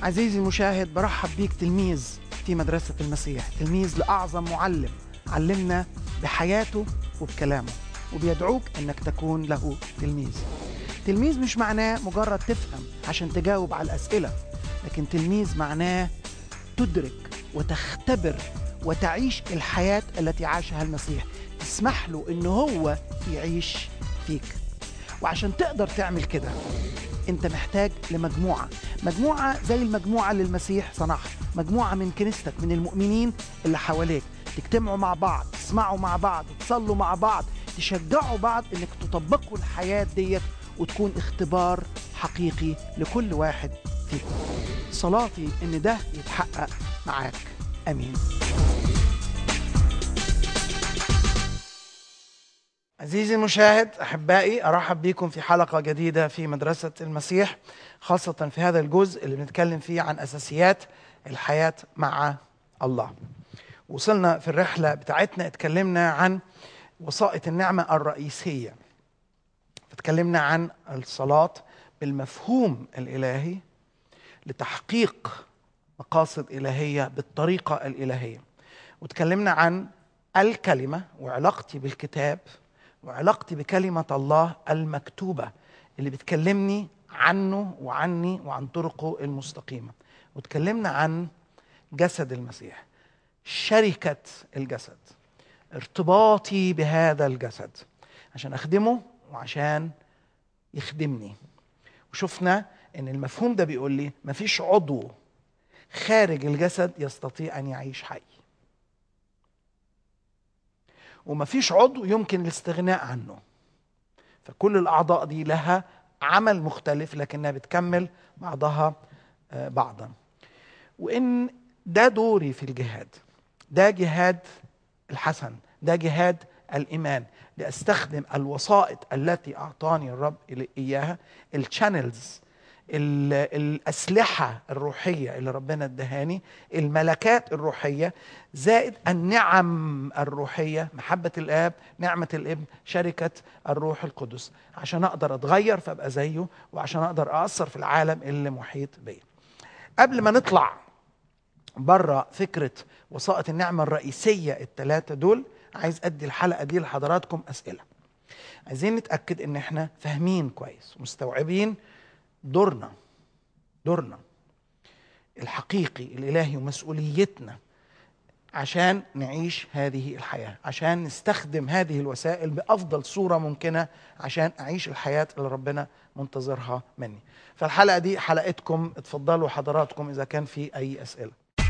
عزيزي المشاهد برحب بيك تلميذ في مدرسة المسيح تلميذ لأعظم معلم علمنا بحياته وبكلامه وبيدعوك أنك تكون له تلميذ تلميذ مش معناه مجرد تفهم عشان تجاوب على الأسئلة لكن تلميذ معناه تدرك وتختبر وتعيش الحياة التي عاشها المسيح تسمح له أنه هو يعيش فيك وعشان تقدر تعمل كده انت محتاج لمجموعة مجموعة زي المجموعة اللي المسيح صنعها مجموعة من كنيستك من المؤمنين اللي حواليك تجتمعوا مع بعض تسمعوا مع بعض تصلوا مع بعض تشجعوا بعض انك تطبقوا الحياة ديت وتكون اختبار حقيقي لكل واحد فيكم صلاتي ان ده يتحقق معاك امين عزيزي المشاهد احبائي ارحب بكم في حلقه جديده في مدرسه المسيح خاصه في هذا الجزء اللي بنتكلم فيه عن اساسيات الحياه مع الله. وصلنا في الرحله بتاعتنا اتكلمنا عن وسائط النعمه الرئيسيه. فتكلمنا عن الصلاه بالمفهوم الالهي لتحقيق مقاصد الهيه بالطريقه الالهيه. وتكلمنا عن الكلمه وعلاقتي بالكتاب وعلاقتي بكلمة الله المكتوبة اللي بتكلمني عنه وعني وعن طرقه المستقيمة وتكلمنا عن جسد المسيح شركة الجسد ارتباطي بهذا الجسد عشان أخدمه وعشان يخدمني وشفنا ان المفهوم ده بيقول لي مفيش عضو خارج الجسد يستطيع ان يعيش حي ومفيش عضو يمكن الاستغناء عنه فكل الاعضاء دي لها عمل مختلف لكنها بتكمل بعضها بعضا وان ده دوري في الجهاد ده جهاد الحسن ده جهاد الايمان لاستخدم الوسائط التي اعطاني الرب اياها الشانلز الأسلحة الروحية اللي ربنا ادهاني الملكات الروحية زائد النعم الروحية محبة الآب نعمة الابن شركة الروح القدس عشان أقدر أتغير فأبقى زيه وعشان أقدر أأثر في العالم اللي محيط بيا قبل ما نطلع بره فكرة وسائط النعمة الرئيسية الثلاثة دول عايز أدي الحلقة دي لحضراتكم أسئلة عايزين نتأكد إن احنا فاهمين كويس ومستوعبين دورنا دورنا الحقيقي الالهي ومسؤوليتنا عشان نعيش هذه الحياه عشان نستخدم هذه الوسائل بافضل صوره ممكنه عشان اعيش الحياه اللي ربنا منتظرها مني فالحلقه دي حلقتكم اتفضلوا حضراتكم اذا كان في اي اسئله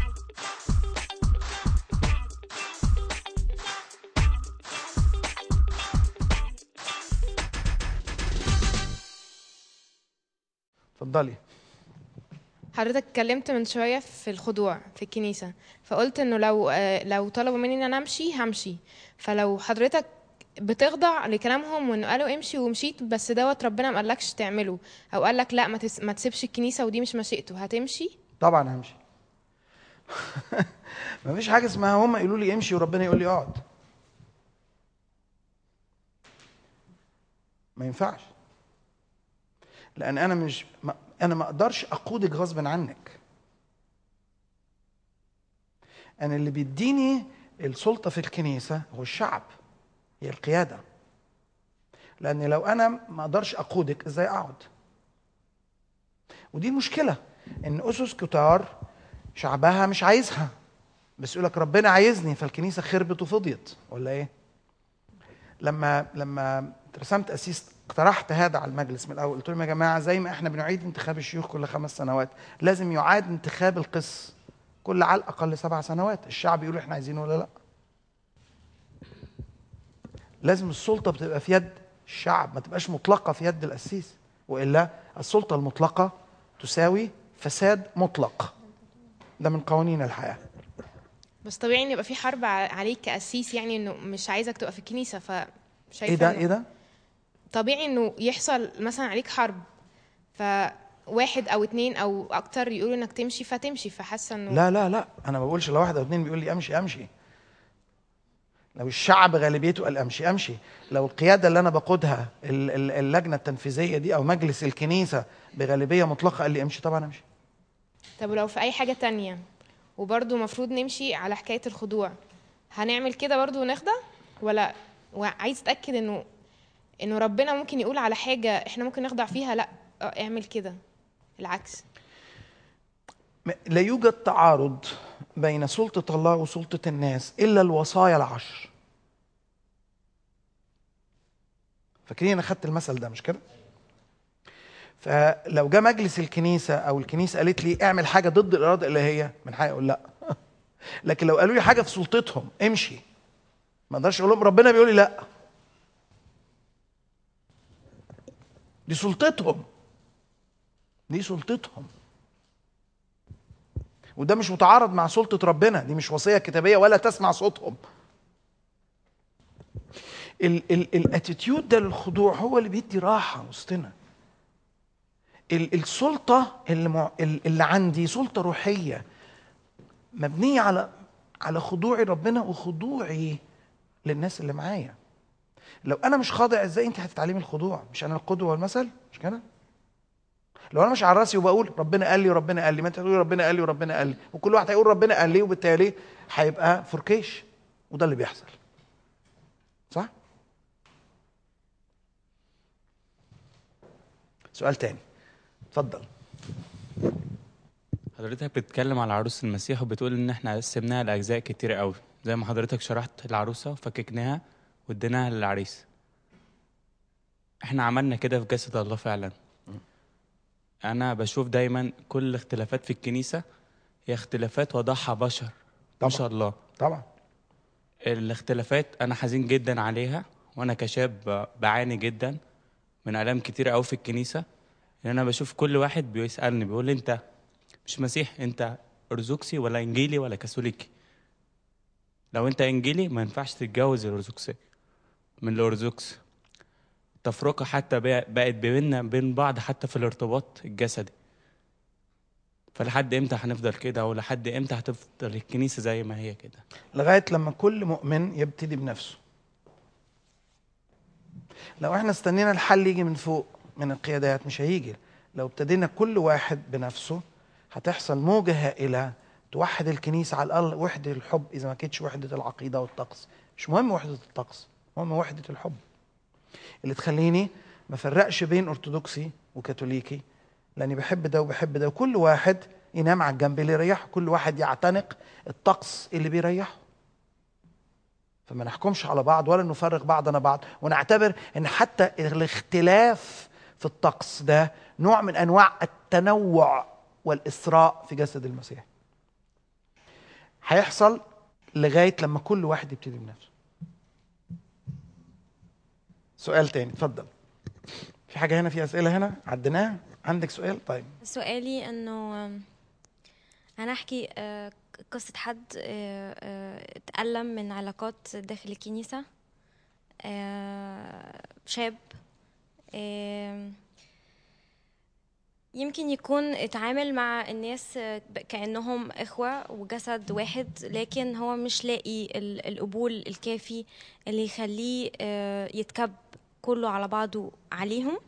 اتفضلي حضرتك اتكلمت من شويه في الخضوع في الكنيسه فقلت انه لو لو طلبوا مني ان انا امشي همشي فلو حضرتك بتخضع لكلامهم وانه قالوا امشي ومشيت بس دوت ربنا ما قالكش تعمله او قال لك لا ما, تس... ما تسيبش الكنيسه ودي مش مشيئته هتمشي طبعا همشي ما فيش حاجه اسمها هم يقولوا لي امشي وربنا يقول لي اقعد ما ينفعش لان انا مش ما انا ما اقدرش اقودك غصب عنك انا اللي بيديني السلطه في الكنيسه هو الشعب هي القياده لان لو انا ما اقدرش اقودك ازاي اقعد ودي المشكله ان اسس كتار شعبها مش عايزها بس يقول لك ربنا عايزني فالكنيسه خربت وفضيت ولا ايه لما لما رسمت اسيس اقترحت هذا على المجلس من الاول قلت لهم يا جماعه زي ما احنا بنعيد انتخاب الشيوخ كل خمس سنوات لازم يعاد انتخاب القس كل على الاقل سبع سنوات الشعب يقول احنا عايزينه ولا لا لازم السلطه بتبقى في يد الشعب ما تبقاش مطلقه في يد القسيس والا السلطه المطلقه تساوي فساد مطلق ده من قوانين الحياه بس طبيعي ان يبقى في حرب عليك كاسيس يعني انه مش عايزك تبقى في الكنيسه ف ايه ده ايه ده طبيعي انه يحصل مثلا عليك حرب فواحد او اتنين او اكتر يقولوا انك تمشي فتمشي فحاسه انه لا لا لا انا ما بقولش لو واحد او اتنين بيقول لي امشي امشي لو الشعب غالبيته قال امشي امشي لو القياده اللي انا بقودها اللجنه التنفيذيه دي او مجلس الكنيسه بغالبيه مطلقه قال لي امشي طبعا امشي طب ولو في اي حاجة تانية وبرضه المفروض نمشي على حكاية الخضوع هنعمل كده برضه ونخضع ولا وعايز اتأكد انه انه ربنا ممكن يقول على حاجة احنا ممكن نخضع فيها لا اه اعمل كده العكس م- لا يوجد تعارض بين سلطة الله وسلطة الناس إلا الوصايا العشر فاكرين أنا خدت المثل ده مش كده؟ فلو جه مجلس الكنيسة أو الكنيسة قالت لي اعمل حاجة ضد الإرادة الإلهية من حقي أقول لأ لكن لو قالوا لي حاجة في سلطتهم امشي ما اقدرش اقول لهم ربنا بيقول لي لا دي سلطتهم دي سلطتهم وده مش متعارض مع سلطة ربنا دي مش وصية كتابية ولا تسمع صوتهم الاتيتيود ده للخضوع هو اللي بيدي راحة وسطنا ال- السلطة اللي, مع اللي عندي سلطة روحية مبنية على على خضوعي ربنا وخضوعي للناس اللي معايا لو انا مش خاضع ازاي انت هتتعلمي الخضوع مش انا القدوه والمثل مش كده لو انا مش على راسي وبقول ربنا قال لي وربنا قال لي ما انت تقولي ربنا قال لي وربنا قال لي وكل واحد هيقول ربنا قال لي وبالتالي هيبقى فركيش وده اللي بيحصل صح سؤال تاني اتفضل حضرتك بتتكلم على عروس المسيح وبتقول ان احنا قسمناها لاجزاء كتير قوي زي ما حضرتك شرحت العروسه وفككناها واديناها للعريس احنا عملنا كده في جسد الله فعلا انا بشوف دايما كل الاختلافات في الكنيسه هي اختلافات وضعها بشر طبعا. مش الله طبعا الاختلافات انا حزين جدا عليها وانا كشاب بعاني جدا من الام كتير قوي في الكنيسه ان انا بشوف كل واحد بيسالني بيقول لي انت مش مسيح انت ارثوذكسي ولا انجيلي ولا كاثوليكي لو انت انجيلي ما ينفعش تتجوز الارثوذكسيه من الارثوذكس التفرقه حتى بق- بقت بيننا بين بعض حتى في الارتباط الجسدي فلحد امتى هنفضل كده او لحد امتى هتفضل الكنيسه زي ما هي كده لغايه لما كل مؤمن يبتدي بنفسه لو احنا استنينا الحل يجي من فوق من القيادات مش هيجي لو ابتدينا كل واحد بنفسه هتحصل موجة هائلة توحد الكنيسة على الأقل وحدة الحب إذا ما كانتش وحدة العقيدة والطقس مش مهم وحدة الطقس مهم وحدة الحب اللي تخليني ما فرقش بين أرثوذكسي وكاثوليكي لأني بحب ده وبحب ده وكل واحد ينام على الجنب اللي يريحه كل واحد يعتنق الطقس اللي بيريحه فما نحكمش على بعض ولا نفرق بعضنا بعض ونعتبر ان حتى الاختلاف في الطقس ده نوع من انواع التنوع والاسراء في جسد المسيح هيحصل لغايه لما كل واحد يبتدي بنفسه سؤال تاني اتفضل في حاجه هنا في اسئله هنا عديناها عندك سؤال طيب سؤالي انه آم، انا احكي آه، قصة حد آه، آه، اتألم من علاقات داخل الكنيسة آه، شاب آم، يمكن يكون اتعامل مع الناس آه، ب- كأنهم إخوة وجسد واحد لكن هو مش لاقي ال- القبول الكافي اللي يخليه آه، يتكب كله على بعضه عليهم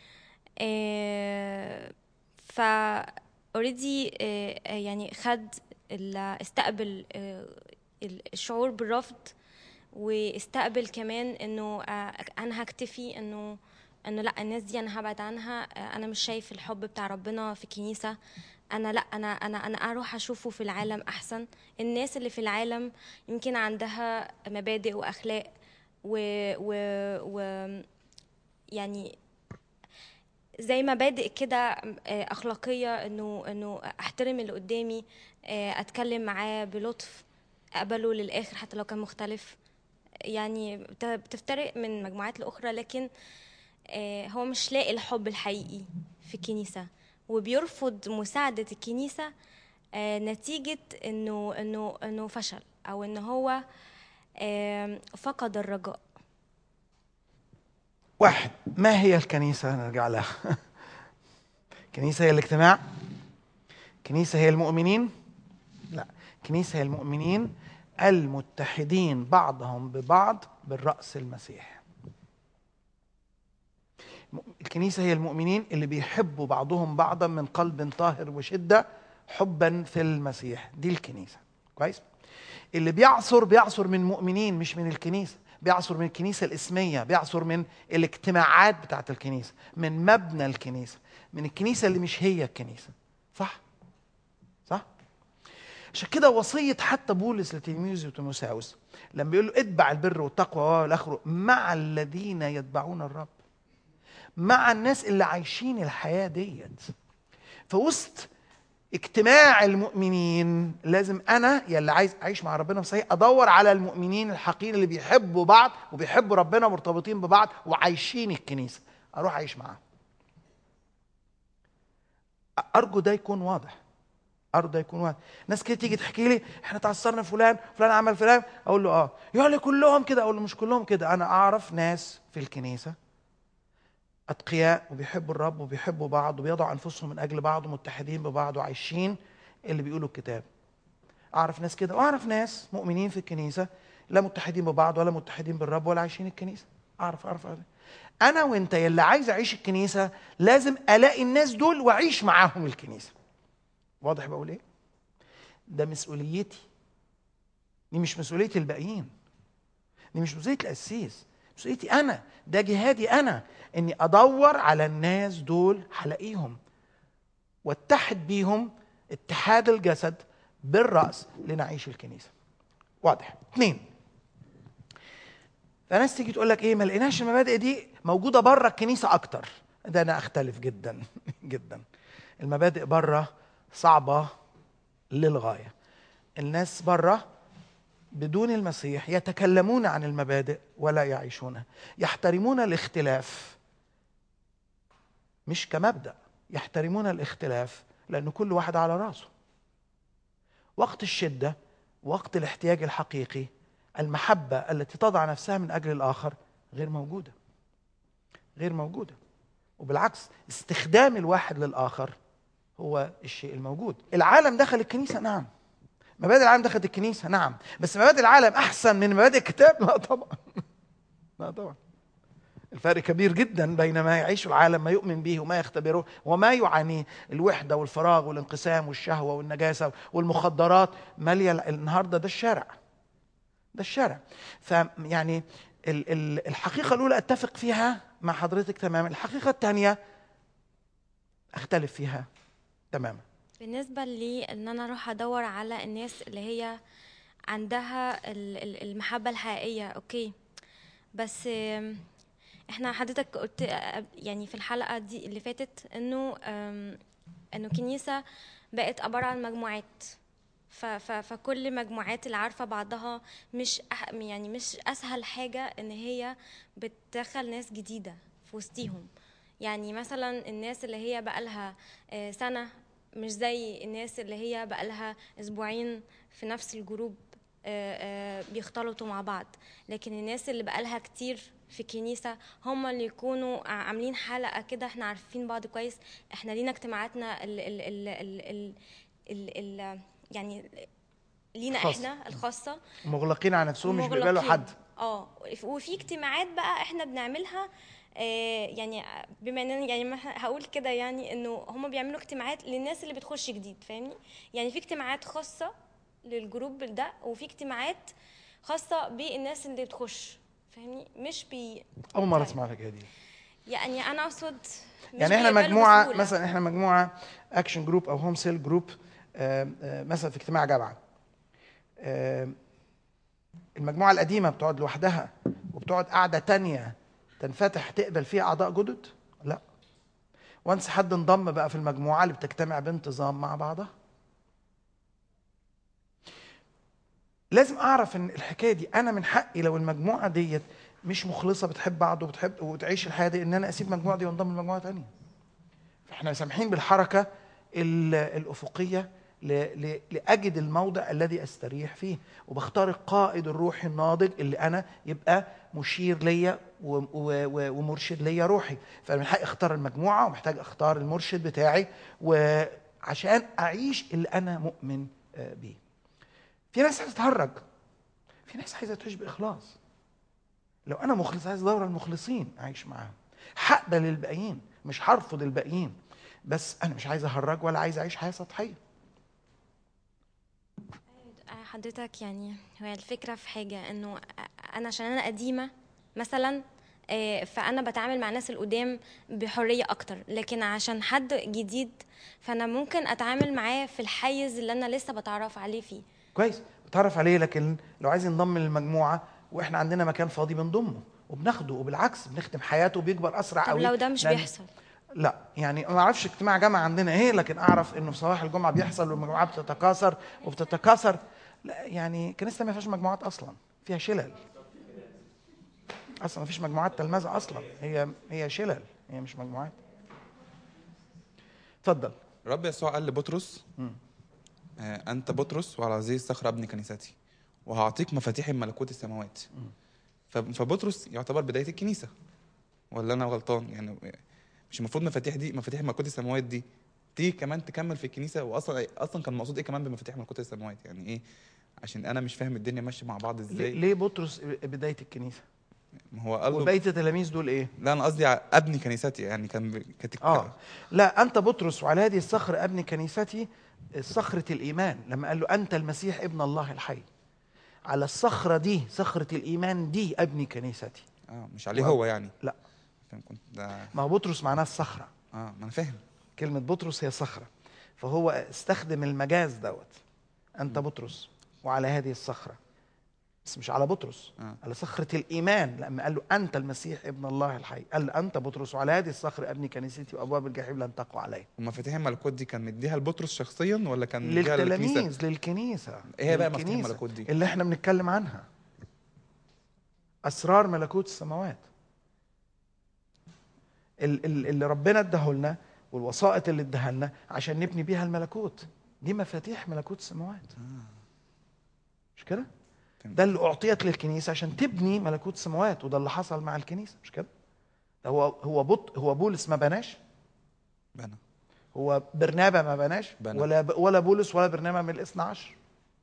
آه، ف اوريدي يعني خد ال- استقبل آه، ال- الشعور بالرفض واستقبل كمان انه آه، انا هكتفي انه انه لا الناس دي انا هبعد عنها آه، انا مش شايف الحب بتاع ربنا في كنيسه انا لا انا انا انا اروح اشوفه في العالم احسن الناس اللي في العالم يمكن عندها مبادئ واخلاق و, و, و يعني زي مبادئ كده آه، اخلاقيه انه انه احترم اللي قدامي آه، اتكلم معاه بلطف اقبله للاخر حتى لو كان مختلف يعني بت- بتفترق من مجموعات لاخرى لكن آه، هو مش لاقي الحب الحقيقي في الكنيسه وبيرفض مساعده الكنيسه آه، نتيجه انه انه انه فشل او ان هو آم، فقد الرجاء واحد ما هي الكنيسة نرجع لها كنيسة هي الاجتماع كنيسة هي المؤمنين لا كنيسة هي المؤمنين المتحدين بعضهم ببعض بالرأس المسيح الكنيسة هي المؤمنين اللي بيحبوا بعضهم بعضا من قلب طاهر وشدة حبا في المسيح دي الكنيسه كويس اللي بيعصر بيعصر من مؤمنين مش من الكنيسه بيعصر من الكنيسه الاسميه بيعصر من الاجتماعات بتاعت الكنيسه من مبنى الكنيسه من الكنيسه اللي مش هي الكنيسه صح صح عشان كده وصيه حتى بولس لتلميذه وتيموساوس لما بيقول له اتبع البر والتقوى والاخره مع الذين يتبعون الرب مع الناس اللي عايشين الحياه ديت في وسط اجتماع المؤمنين لازم انا يلي عايز اعيش مع ربنا صحيح ادور على المؤمنين الحقيقيين اللي بيحبوا بعض وبيحبوا ربنا مرتبطين ببعض وعايشين الكنيسه اروح اعيش معاهم ارجو ده يكون واضح ارجو ده يكون واضح ناس كده تيجي تحكي لي احنا تعثرنا فلان فلان عمل فلان اقول له اه يقول لي كلهم كده اقول له مش كلهم كده انا اعرف ناس في الكنيسه اتقياء وبيحبوا الرب وبيحبوا بعض وبيضعوا انفسهم من اجل بعض ومتحدين ببعض وعايشين اللي بيقولوا الكتاب اعرف ناس كده واعرف ناس مؤمنين في الكنيسه لا متحدين ببعض ولا متحدين بالرب ولا عايشين الكنيسه اعرف اعرف, أعرف. انا وانت يلي عايز اعيش الكنيسه لازم الاقي الناس دول واعيش معاهم الكنيسه واضح بقول ايه ده مسؤوليتي دي مش مسؤوليه الباقيين دي مش مسؤوليه القسيس مسؤوليتي انا ده جهادي انا اني ادور على الناس دول هلاقيهم واتحد بيهم اتحاد الجسد بالراس لنعيش الكنيسه واضح اثنين فناس تيجي تقول لك ايه ما لقيناش المبادئ دي موجوده بره الكنيسه اكتر ده انا اختلف جدا جدا المبادئ بره صعبه للغايه الناس بره بدون المسيح يتكلمون عن المبادئ ولا يعيشونها يحترمون الاختلاف مش كمبدا يحترمون الاختلاف لان كل واحد على راسه وقت الشده وقت الاحتياج الحقيقي المحبه التي تضع نفسها من اجل الاخر غير موجوده غير موجوده وبالعكس استخدام الواحد للاخر هو الشيء الموجود العالم دخل الكنيسه نعم مبادئ العالم دخلت الكنيسه نعم بس مبادئ العالم احسن من مبادئ الكتاب لا طبعا لا طبعا الفرق كبير جدا بين ما يعيش العالم ما يؤمن به وما يختبره وما يعانيه الوحده والفراغ والانقسام والشهوه والنجاسه والمخدرات ماليه النهارده ده الشارع ده الشارع فيعني الحقيقه الاولى اتفق فيها مع حضرتك تماما الحقيقه الثانيه اختلف فيها تماما بالنسبة لي ان انا اروح ادور على الناس اللي هي عندها المحبة الحقيقية اوكي بس احنا حضرتك قلت يعني في الحلقة دي اللي فاتت انه انه كنيسة بقت عبارة عن مجموعات فكل مجموعات اللي عارفة بعضها مش أح يعني مش اسهل حاجة ان هي بتدخل ناس جديدة في وسطيهم يعني مثلا الناس اللي هي بقالها سنة مش زي الناس اللي هي بقالها اسبوعين في نفس الجروب بيختلطوا مع بعض لكن الناس اللي بقالها كتير في كنيسة هم اللي يكونوا عاملين حلقة كده احنا عارفين بعض كويس احنا لينا اجتماعاتنا ال ال ال ال ال ال ال يعني لينا خاص. احنا الخاصة مغلقين على نفسهم مش بيقبلوا مغلقين. حد اه وفي اجتماعات بقى احنا بنعملها آه يعني بما ان يعني ما هقول كده يعني انه هم بيعملوا اجتماعات للناس اللي بتخش جديد فاهمني يعني في اجتماعات خاصه للجروب ده وفي اجتماعات خاصه بالناس اللي بتخش فاهمني مش بي اول مره طيب. اسمع الحكايه دي يعني انا اقصد مش يعني احنا بيقبلوا مجموعه بسهولة. مثلا احنا مجموعه اكشن جروب او هوم سيل جروب مثلا في اجتماع جامعه آم، المجموعه القديمه بتقعد لوحدها وبتقعد قاعده تانية تنفتح تقبل فيها اعضاء جدد لا وانس حد انضم بقى في المجموعه اللي بتجتمع بانتظام مع بعضها لازم اعرف ان الحكايه دي انا من حقي لو المجموعه ديت مش مخلصه بتحب بعض وبتحب وتعيش الحياه دي ان انا اسيب المجموعه دي وانضم لمجموعه تانية فاحنا سامحين بالحركه ال- الافقيه ل- ل- لاجد الموضع الذي استريح فيه وبختار القائد الروحي الناضج اللي انا يبقى مشير ليا و- و- و- ومرشد ليا روحي فمن حقي اختار المجموعه ومحتاج اختار المرشد بتاعي وعشان اعيش اللي انا مؤمن آه، بيه في ناس عايزه تتهرج في ناس عايزه تعيش باخلاص لو انا مخلص عايز ادور على المخلصين اعيش معاهم هقبل الباقيين مش هرفض الباقيين بس انا مش عايز اهرج ولا عايز اعيش حياه سطحيه حضرتك يعني هو الفكرة في حاجة انه انا عشان انا قديمة مثلا آه، فانا بتعامل مع الناس القدام بحرية اكتر لكن عشان حد جديد فانا ممكن اتعامل معاه في الحيز اللي انا لسه بتعرف عليه فيه كويس بتعرف عليه لكن لو عايز ينضم للمجموعه واحنا عندنا مكان فاضي بنضمه وبناخده وبالعكس بنختم حياته وبيكبر اسرع طب قوي لو ده مش لأن- بيحصل لا يعني ما اعرفش اجتماع جامعه عندنا ايه لكن اعرف انه في صباح الجمعه بيحصل والمجموعات بتتكاثر وبتتكاثر لا يعني كنيسه ما فيهاش مجموعات اصلا فيها شلل اصلا ما فيش مجموعات تلمذه اصلا هي هي شلل هي مش مجموعات اتفضل رب يسوع قال لبطرس آه انت بطرس وعلى هذه الصخره ابني كنيستي وهعطيك مفاتيح ملكوت السماوات ف- فبطرس يعتبر بدايه الكنيسه ولا انا غلطان يعني مش المفروض مفاتيح دي مفاتيح ملكوت السماوات دي تيجي كمان تكمل في الكنيسه واصلا اصلا كان المقصود ايه كمان بمفاتيح ملكوت السماوات يعني ايه عشان انا مش فاهم الدنيا ماشيه مع بعض ليه, ازاي ليه بطرس بدايه الكنيسه ما هو قال له وبقيه التلاميذ دول ايه لا انا قصدي على ابني كنيستي يعني كان ب- كانت الك- اه لا انت بطرس وعلى هذه الصخره ابني كنيستي صخره الايمان لما قال له انت المسيح ابن الله الحي على الصخره دي صخره الايمان دي ابني كنيستي اه مش عليه هو يعني لا. فاهم كنت ده ما هو بطرس معناه الصخره اه ما انا فاهم كلمه بطرس هي صخره فهو استخدم المجاز دوت انت بطرس وعلى هذه الصخره بس مش على بطرس آه. على صخره الايمان لما قال له انت المسيح ابن الله الحي قال له انت بطرس وعلى هذه الصخره ابني كنيستي وابواب الجحيم لن تقوى عليه ومفاتيح الملكوت دي كان مديها لبطرس شخصيا ولا كان مديها للكنيسه للتلاميذ للكنيسة إيه هي بقى مفاتيح للكنيسة الملكوت دي؟ اللي احنا بنتكلم عنها أسرار ملكوت السماوات ال- ال- اللي ربنا اداهولنا والوسائط اللي اداها لنا عشان نبني بيها الملكوت دي مفاتيح ملكوت السماوات مش كده؟ فهمت. ده اللي أعطيت للكنيسة عشان تبني ملكوت السماوات وده اللي حصل مع الكنيسة مش كده؟ ده هو هو بط هو بولس ما بناش بنا هو برنابا ما بناش بنى. ولا ولا بولس ولا برنابا من الاثنى عشر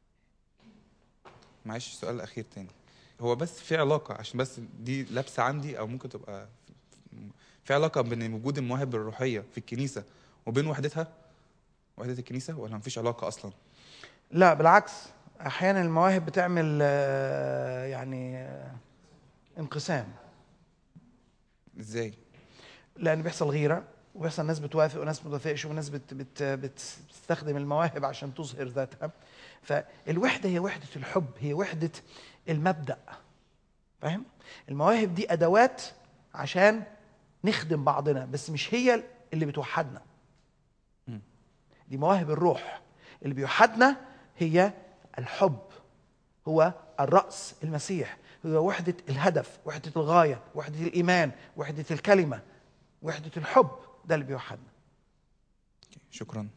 معلش سؤال اخير تاني هو بس في علاقه عشان بس دي لابسه عندي او ممكن تبقى في علاقه بين وجود المواهب الروحيه في الكنيسه وبين وحدتها وحده الكنيسه ولا مفيش علاقه اصلا لا بالعكس احيانا المواهب بتعمل آه، يعني آه، انقسام ازاي لان بيحصل غيره وبيحصل ناس بتوافق وناس ما بتوافقش وناس بت بت بتستخدم المواهب عشان تظهر ذاتها فالوحده هي وحده الحب هي وحده المبدا فاهم المواهب دي ادوات عشان نخدم بعضنا بس مش هي اللي بتوحدنا مم. دي مواهب الروح اللي بيوحدنا هي الحب هو الرأس المسيح هو وحدة الهدف وحدة الغاية وحدة الإيمان وحدة الكلمة وحدة الحب ده اللي بيوحدنا شكرا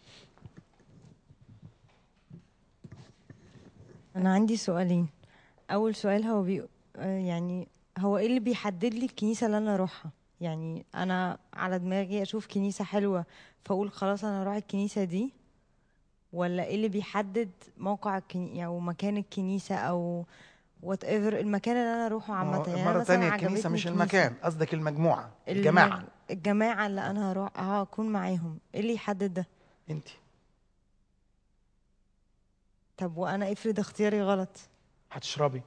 انا عندي سؤالين اول سؤال هو بي... آه يعني هو ايه اللي بيحدد لي الكنيسه اللي انا اروحها يعني انا على دماغي اشوف كنيسه حلوه فاقول خلاص انا اروح الكنيسه دي ولا ايه اللي بيحدد موقع الكنيسه او مكان الكنيسه او وات ايفر المكان اللي انا اروحه عامه ما هو يعني أنا مرة مثلاً تانية الكنيسة عجبتني مش كنيسة. المكان قصدك المجموعة المج- الجماعة الجماعه اللي انا هروح هكون معاهم ايه اللي يحدد ده انت طب وانا افرض اختياري غلط هتشربي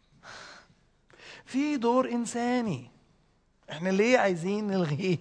في دور إنساني احنا ليه عايزين نلغيه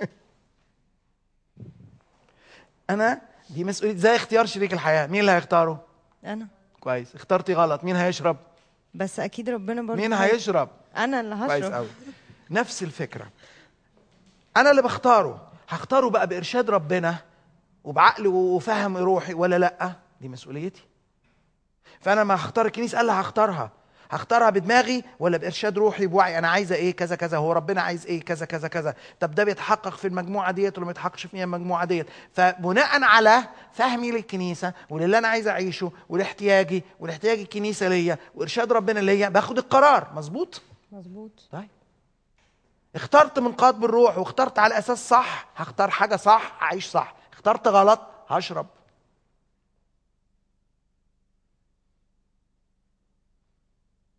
أنا دي مسؤولية زي اختيار شريك الحياة مين اللي هيختاره انا كويس اخترتي غلط مين هيشرب بس اكيد ربنا برضه مين هي- هيشرب انا اللي كويس هشرب قوي نفس الفكره انا اللي بختاره هختاره بقى بارشاد ربنا وبعقل وفهم روحي ولا لا دي مسؤوليتي فانا ما هختار الكنيسه قال هختارها هختارها بدماغي ولا بارشاد روحي بوعي انا عايزه ايه كذا كذا هو ربنا عايز ايه كذا كذا كذا طب ده بيتحقق في المجموعه ديت ولا ما يتحققش في المجموعه ديت فبناء على فهمي للكنيسه وللي انا عايز اعيشه ولاحتياجي ولاحتياج الكنيسه ليا وارشاد ربنا ليا باخد القرار مظبوط مظبوط طيب اخترت منقاد بالروح واخترت على اساس صح هختار حاجه صح هعيش صح اخترت غلط هشرب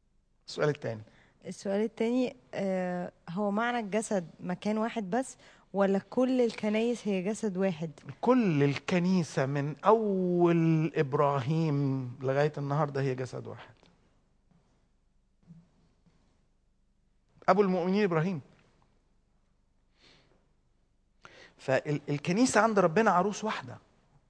السؤال الثاني السؤال التاني آه هو معنى الجسد مكان واحد بس ولا كل الكنايس هي جسد واحد كل الكنيسة من أول إبراهيم لغاية النهاردة هي جسد واحد أبو المؤمنين إبراهيم فالكنيسة عند ربنا عروس واحدة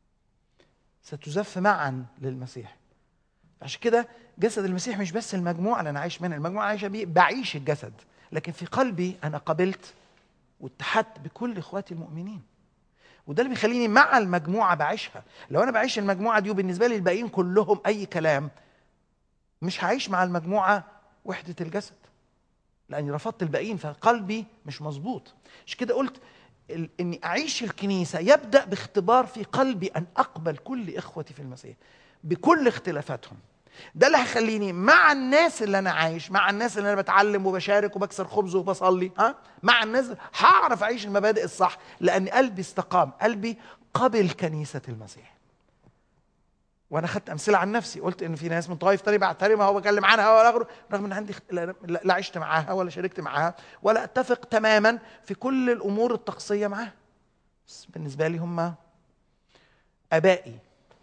ستزف معا للمسيح عشان كده جسد المسيح مش بس المجموعة اللي أنا عايش منها المجموعة اللي عايشة بيه بعيش الجسد لكن في قلبي أنا قبلت واتحدت بكل إخواتي المؤمنين وده اللي بيخليني مع المجموعة بعيشها لو أنا بعيش المجموعة دي وبالنسبة لي الباقيين كلهم أي كلام مش هعيش مع المجموعة وحدة الجسد لأني رفضت الباقيين فقلبي مش مظبوط مش كده قلت ال- اني اعيش الكنيسه يبدا باختبار في قلبي ان اقبل كل اخوتي في المسيح بكل اختلافاتهم ده اللي هيخليني مع الناس اللي انا عايش مع الناس اللي انا بتعلم وبشارك وبكسر خبز وبصلي ها مع الناس هعرف اعيش المبادئ الصح لان قلبي استقام قلبي قبل كنيسه المسيح وانا خدت امثله عن نفسي قلت ان في ناس من طائف تاني بعترمها وبكلم عنها ولا اخره رغم ان عندي اخت- لا, لا لا عشت معاها ولا شاركت معاها ولا اتفق تماما في كل الامور الطقسيه معاها بس بالنسبه لي هم ابائي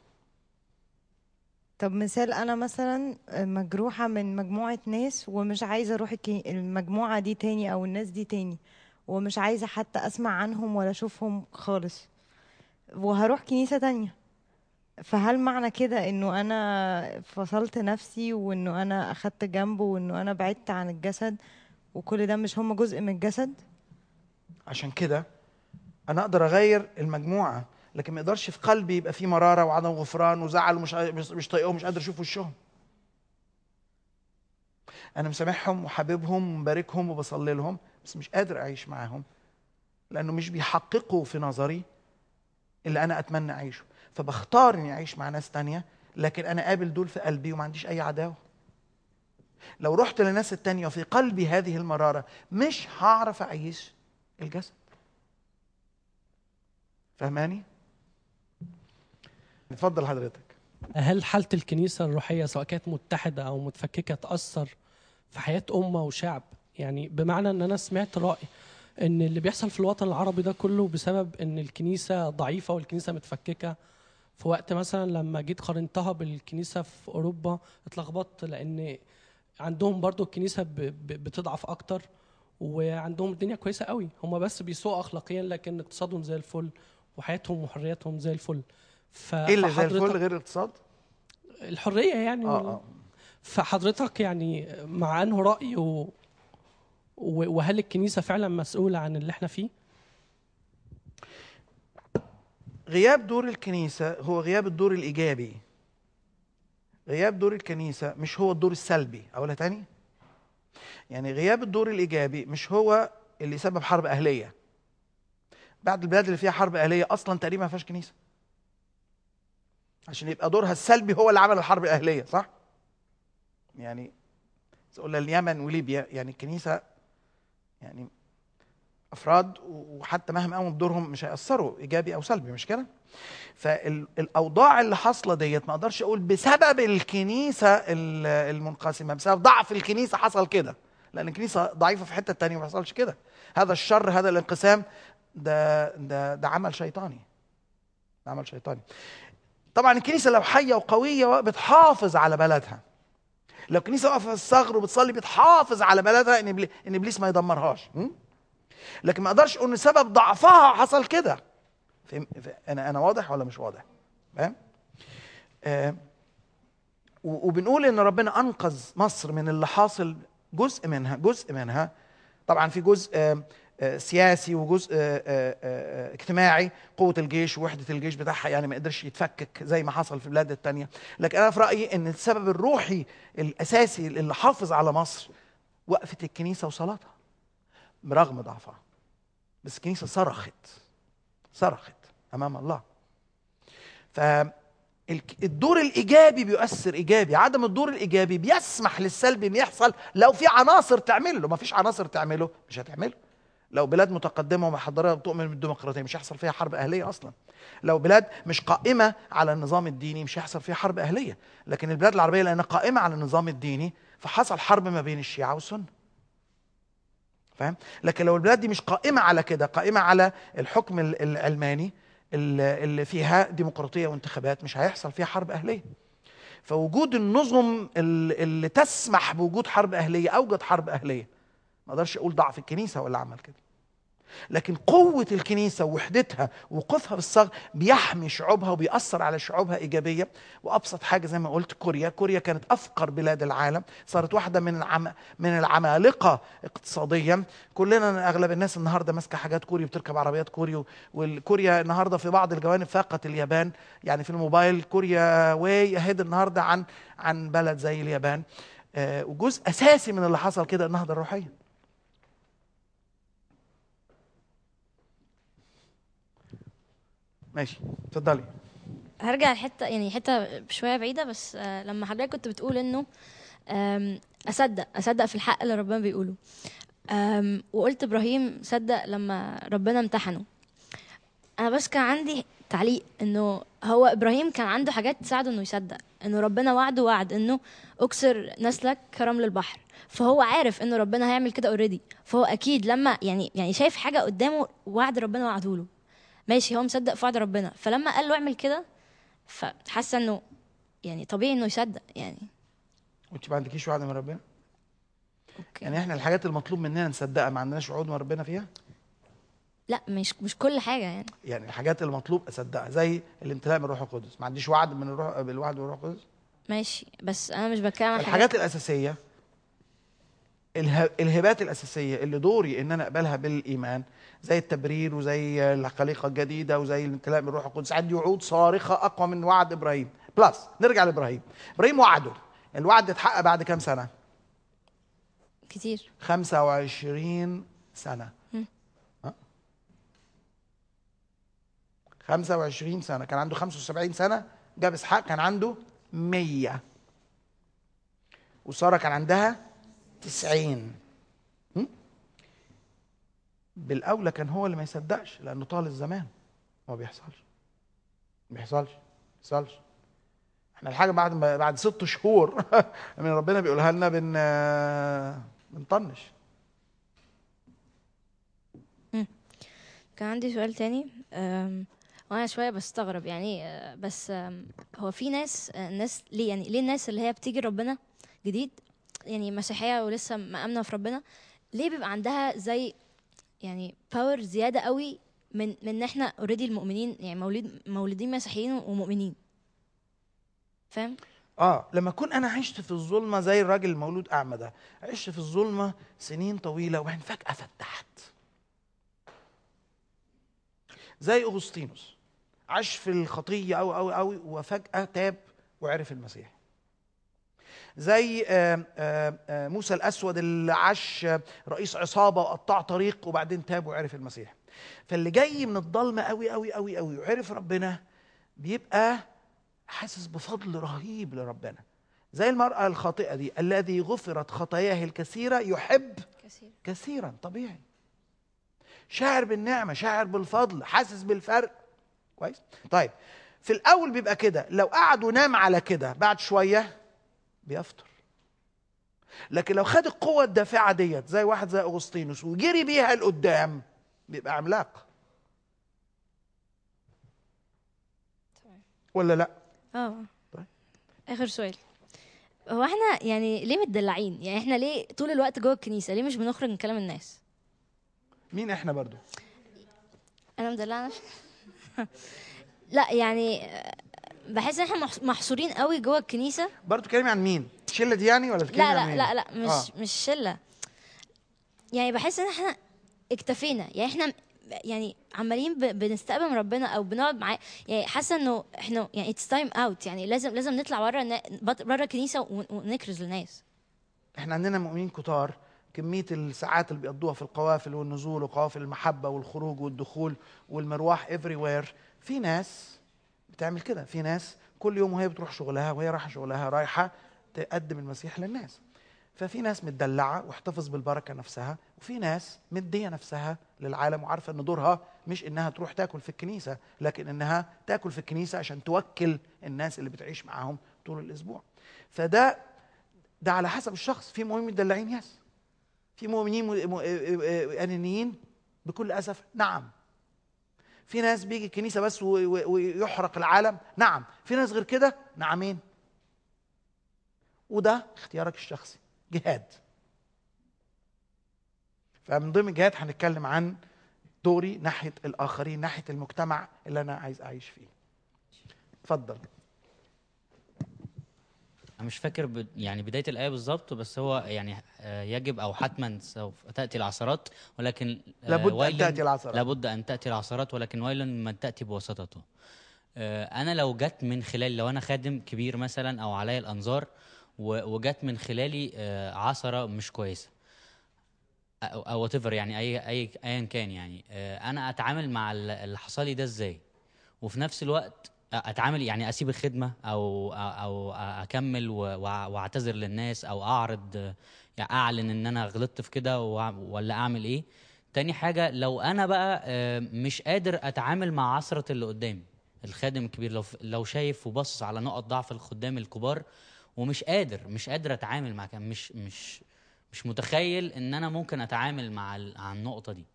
طب مثال انا مثلا مجروحه من مجموعه ناس ومش عايزه اروح الكي- المجموعه دي تاني او الناس دي تاني ومش عايزه حتى اسمع عنهم ولا اشوفهم خالص وهروح كنيسه تانية فهل معنى كده انه انا فصلت نفسي وانه انا اخدت جنبه وانه انا بعدت عن الجسد وكل ده مش هم جزء من الجسد عشان كده انا اقدر اغير المجموعه لكن ما يقدرش في قلبي يبقى في مراره وعدم غفران وزعل ومش مش- مش طايقهم مش قادر اشوف وشهم انا مسامحهم وحاببهم ومباركهم وبصلي لهم بس مش قادر اعيش معاهم لانه مش بيحققوا في نظري اللي انا اتمنى اعيشه فبختار اني اعيش مع ناس تانية لكن انا قابل دول في قلبي وما عنديش اي عداوه لو رحت للناس التانية وفي قلبي هذه المرارة مش هعرف أعيش الجسد فهماني؟ اتفضل حضرتك هل حالة الكنيسة الروحية سواء كانت متحدة أو متفككة تأثر في حياة أمة وشعب يعني بمعنى أن أنا سمعت رأي أن اللي بيحصل في الوطن العربي ده كله بسبب أن الكنيسة ضعيفة والكنيسة متفككة في وقت مثلا لما جيت قارنتها بالكنيسة في أوروبا اتلخبطت لأن عندهم برضو الكنيسة ب- ب- بتضعف أكتر وعندهم الدنيا كويسة قوي هم بس بيسوءوا أخلاقيا لكن اقتصادهم زي الفل وحياتهم وحرياتهم زي الفل ف- ايه اللي زي فحضرتك- الفل غير الاقتصاد؟ الحريه يعني اه اه فحضرتك يعني مع انه راي و... و- وهل الكنيسه فعلا مسؤوله عن اللي احنا فيه غياب دور الكنيسة هو غياب الدور الإيجابي غياب دور الكنيسة مش هو الدور السلبي أقولها تاني يعني غياب الدور الإيجابي مش هو اللي سبب حرب أهلية بعد البلاد اللي فيها حرب أهلية أصلا تقريبا ما فيهاش كنيسة عشان يبقى دورها السلبي هو اللي عمل الحرب الأهلية صح؟ يعني قلنا اليمن وليبيا يعني الكنيسة يعني افراد وحتى مهما قاموا بدورهم مش هيأثروا ايجابي او سلبي مش كده؟ فالاوضاع اللي حاصله ديت ما اقدرش اقول بسبب الكنيسه ال- المنقسمه بسبب ضعف الكنيسه حصل كده لان الكنيسه ضعيفه في حته تانية ما حصلش كده هذا الشر هذا الانقسام ده ده ده عمل شيطاني ده عمل شيطاني طبعا الكنيسه لو حيه وقويه بتحافظ على بلدها لو الكنيسه واقفه في الثغر وبتصلي بتحافظ على بلدها ان إبلي- ان ابليس ما يدمرهاش م? لكن ما اقدرش اقول ان سبب ضعفها حصل كده فهم- ف- انا انا واضح ولا مش واضح فاهم آه و- وبنقول ان ربنا انقذ مصر من اللي حاصل جزء منها جزء منها طبعا في جزء آه آه، سياسي وجزء آه، آه، آه، اجتماعي قوة الجيش ووحدة الجيش بتاعها يعني ما قدرش يتفكك زي ما حصل في البلاد التانية لكن أنا في رأيي أن السبب الروحي الأساسي اللي حافظ على مصر وقفة الكنيسة وصلاتها برغم ضعفها بس الكنيسة صرخت صرخت أمام الله فالدور الإيجابي بيؤثر إيجابي عدم الدور الإيجابي بيسمح للسلبي إن يحصل لو في عناصر تعمله ما فيش عناصر تعمله مش هتعمله لو بلاد متقدمة ومحضرة بتؤمن بالديمقراطية مش هيحصل فيها حرب أهلية أصلا لو بلاد مش قائمة على النظام الديني مش هيحصل فيها حرب أهلية لكن البلاد العربية لأنها قائمة على النظام الديني فحصل حرب ما بين الشيعة والسنة فاهم لكن لو البلاد دي مش قائمه على كده قائمه على الحكم ال- العلماني ال- اللي فيها ديمقراطيه وانتخابات مش هيحصل فيها حرب اهليه فوجود النظم ال- اللي تسمح بوجود حرب اهليه اوجد حرب اهليه ما اقدرش اقول ضعف الكنيسه ولا عمل كده لكن قوة الكنيسة ووحدتها ووقوفها بالصغر بيحمي شعوبها وبيأثر على شعوبها إيجابية وأبسط حاجة زي ما قلت كوريا كوريا كانت أفقر بلاد العالم صارت واحدة من العم... من العمالقة اقتصاديا كلنا أغلب الناس النهاردة ماسكة حاجات كوري بتركب عربيات كوري والكوريا النهاردة في بعض الجوانب فاقت اليابان يعني في الموبايل كوريا واي أهيد النهاردة عن عن بلد زي اليابان آه، وجزء أساسي من اللي حصل كده النهضة الروحية ماشي اتفضلي هرجع لحته يعني حته شويه بعيده بس آه، لما حضرتك كنت بتقول انه آم، اصدق اصدق في الحق اللي ربنا بيقوله آم، وقلت ابراهيم صدق لما ربنا امتحنه انا بس كان عندي تعليق انه هو ابراهيم كان عنده حاجات تساعده انه يصدق انه ربنا وعده وعد انه اكسر نسلك كرمل البحر فهو عارف انه ربنا هيعمل كده اوريدي فهو اكيد لما يعني يعني شايف حاجه قدامه وعد ربنا وعده له ماشي هو مصدق في وعد ربنا فلما قال له اعمل كده فحاسه انه يعني طبيعي انه يصدق يعني وانت ما عندكيش وعد من ربنا اوكي يعني احنا الحاجات المطلوب مننا نصدقها ما عندناش وعود من ربنا فيها لا مش مش كل حاجه يعني يعني الحاجات المطلوب اصدقها زي الامتلاء من الروح القدس ما عنديش وعد من الروح بالوعد من الروح القدس ماشي بس انا مش بتكلم عن الحاجات الاساسيه اله- الهبات الاساسيه اللي دوري ان انا اقبلها بالايمان زي التبرير وزي الخليقه الجديده وزي الامتلاء من الروح القدس عندي وعود صارخه اقوى من وعد ابراهيم بلس نرجع لابراهيم ابراهيم وعده الوعد اتحقق بعد كام سنه كتير 25 سنه مم. ها؟ 25 سنه كان عنده 75 سنه جاب اسحاق كان عنده 100 وساره كان عندها 90 هم؟ بالاولى كان هو اللي ما يصدقش لانه طال الزمان ما بيحصلش ما بيحصلش ما بيحصلش احنا الحاجه بعد ما بعد ست شهور من ربنا بيقولها لنا بن بنطنش كان عندي سؤال تاني أم، وانا شويه بستغرب يعني أه، بس أم، هو في ناس أه، ناس ليه يعني ليه الناس اللي هي بتيجي ربنا جديد يعني مسيحيه ولسه مآمنه في ربنا ليه بيبقى عندها زي يعني باور زياده قوي من من ان احنا اوريدي المؤمنين يعني مولود مولودين مسيحيين ومؤمنين فاهم اه لما اكون انا عشت في الظلمه زي الراجل المولود اعمى ده عشت في الظلمه سنين طويله وبعدين فجاه فتحت زي اغسطينوس عاش في الخطيه قوي قوي قوي وفجاه تاب وعرف المسيح زي آه، آه، آه، موسى الاسود اللي عاش آه، رئيس عصابه وقطع طريق وبعدين تاب وعرف المسيح فاللي جاي من الضلمه قوي قوي قوي قوي وعرف ربنا بيبقى حاسس بفضل رهيب لربنا زي المرأة الخاطئة دي الذي غفرت خطاياه الكثيرة يحب كثير كثيرا طبيعي شاعر بالنعمة شاعر بالفضل حاسس بالفرق كويس طيب في الأول بيبقى كده لو قعد ونام على كده بعد شوية بيفطر لكن لو خد القوة الدافعة ديت زي واحد زي أغسطينوس وجري بيها لقدام بيبقى عملاق ولا لا اه طيب. اخر سؤال هو احنا يعني ليه متدلعين يعني احنا ليه طول الوقت جوه الكنيسه ليه مش بنخرج من كلام الناس مين احنا برضو انا مدلعه نفسي لا يعني آه، بحس ان احنا محص- محصورين قوي جوه الكنيسه برضو تتكلمي عن مين الشله دي يعني ولا بتتكلمي لا عن لا مين؟ لا لا مش آه. مش شله يعني بحس ان احنا اكتفينا يعني احنا يعني عمالين ب- بنستقبل من ربنا او بنقعد معاه يعني حاسه انه احنا يعني اتس تايم اوت يعني لازم لازم نطلع بره بره الكنيسه ون- ونكرز للناس احنا عندنا مؤمنين كتار كميه الساعات اللي بيقضوها في القوافل والنزول وقوافل المحبه والخروج والدخول والمروح افري وير في ناس بتعمل كده في ناس كل يوم وهي بتروح شغلها وهي رايحه شغلها رايحه تقدم المسيح للناس ففي ناس متدلعه واحتفظ بالبركه نفسها وفي ناس مديه نفسها للعالم وعارفه ان دورها مش انها تروح تاكل في الكنيسه لكن انها تاكل في الكنيسه عشان توكل الناس اللي بتعيش معاهم طول الاسبوع فده ده على حسب الشخص في مؤمنين متدلعين يس في مؤمنين م- م- انانيين بكل اسف نعم في ناس بيجي الكنيسه بس و- و- ويحرق العالم نعم في ناس غير كده نعمين وده اختيارك الشخصي جهاد فمن ضمن الجهاد هنتكلم عن دوري ناحيه الاخرين ناحيه المجتمع اللي انا عايز اعيش فيه اتفضل انا مش فاكر ب... يعني بدايه الايه بالظبط بس هو يعني آه، يجب او حتما سوف تاتي العثرات ولكن آه، لابد أن ويل- تأتي العثرات. لابد ان تاتي العثرات ولكن ويل من تاتي بواسطته آه، انا لو جت من خلال لو انا خادم كبير مثلا او عليا الانظار و- وجت من خلالي آه، عثره مش كويسه او او وات يعني اي اي ايا كان يعني آه، انا اتعامل مع ال- اللي حصل لي ده ازاي وفي نفس الوقت اتعامل يعني اسيب الخدمه او او اكمل و- وأع- واعتذر للناس او اعرض يعني اعلن ان انا غلطت في كده وأع- ولا اعمل ايه تاني حاجه لو انا بقى آه، مش قادر اتعامل مع عثره اللي قدامي الخادم الكبير لو لو شايف وبص على نقط ضعف الخدام الكبار ومش قادر مش قادر اتعامل مع كان مش مش مش متخيل ان انا ممكن اتعامل مع ال- مع النقطه دي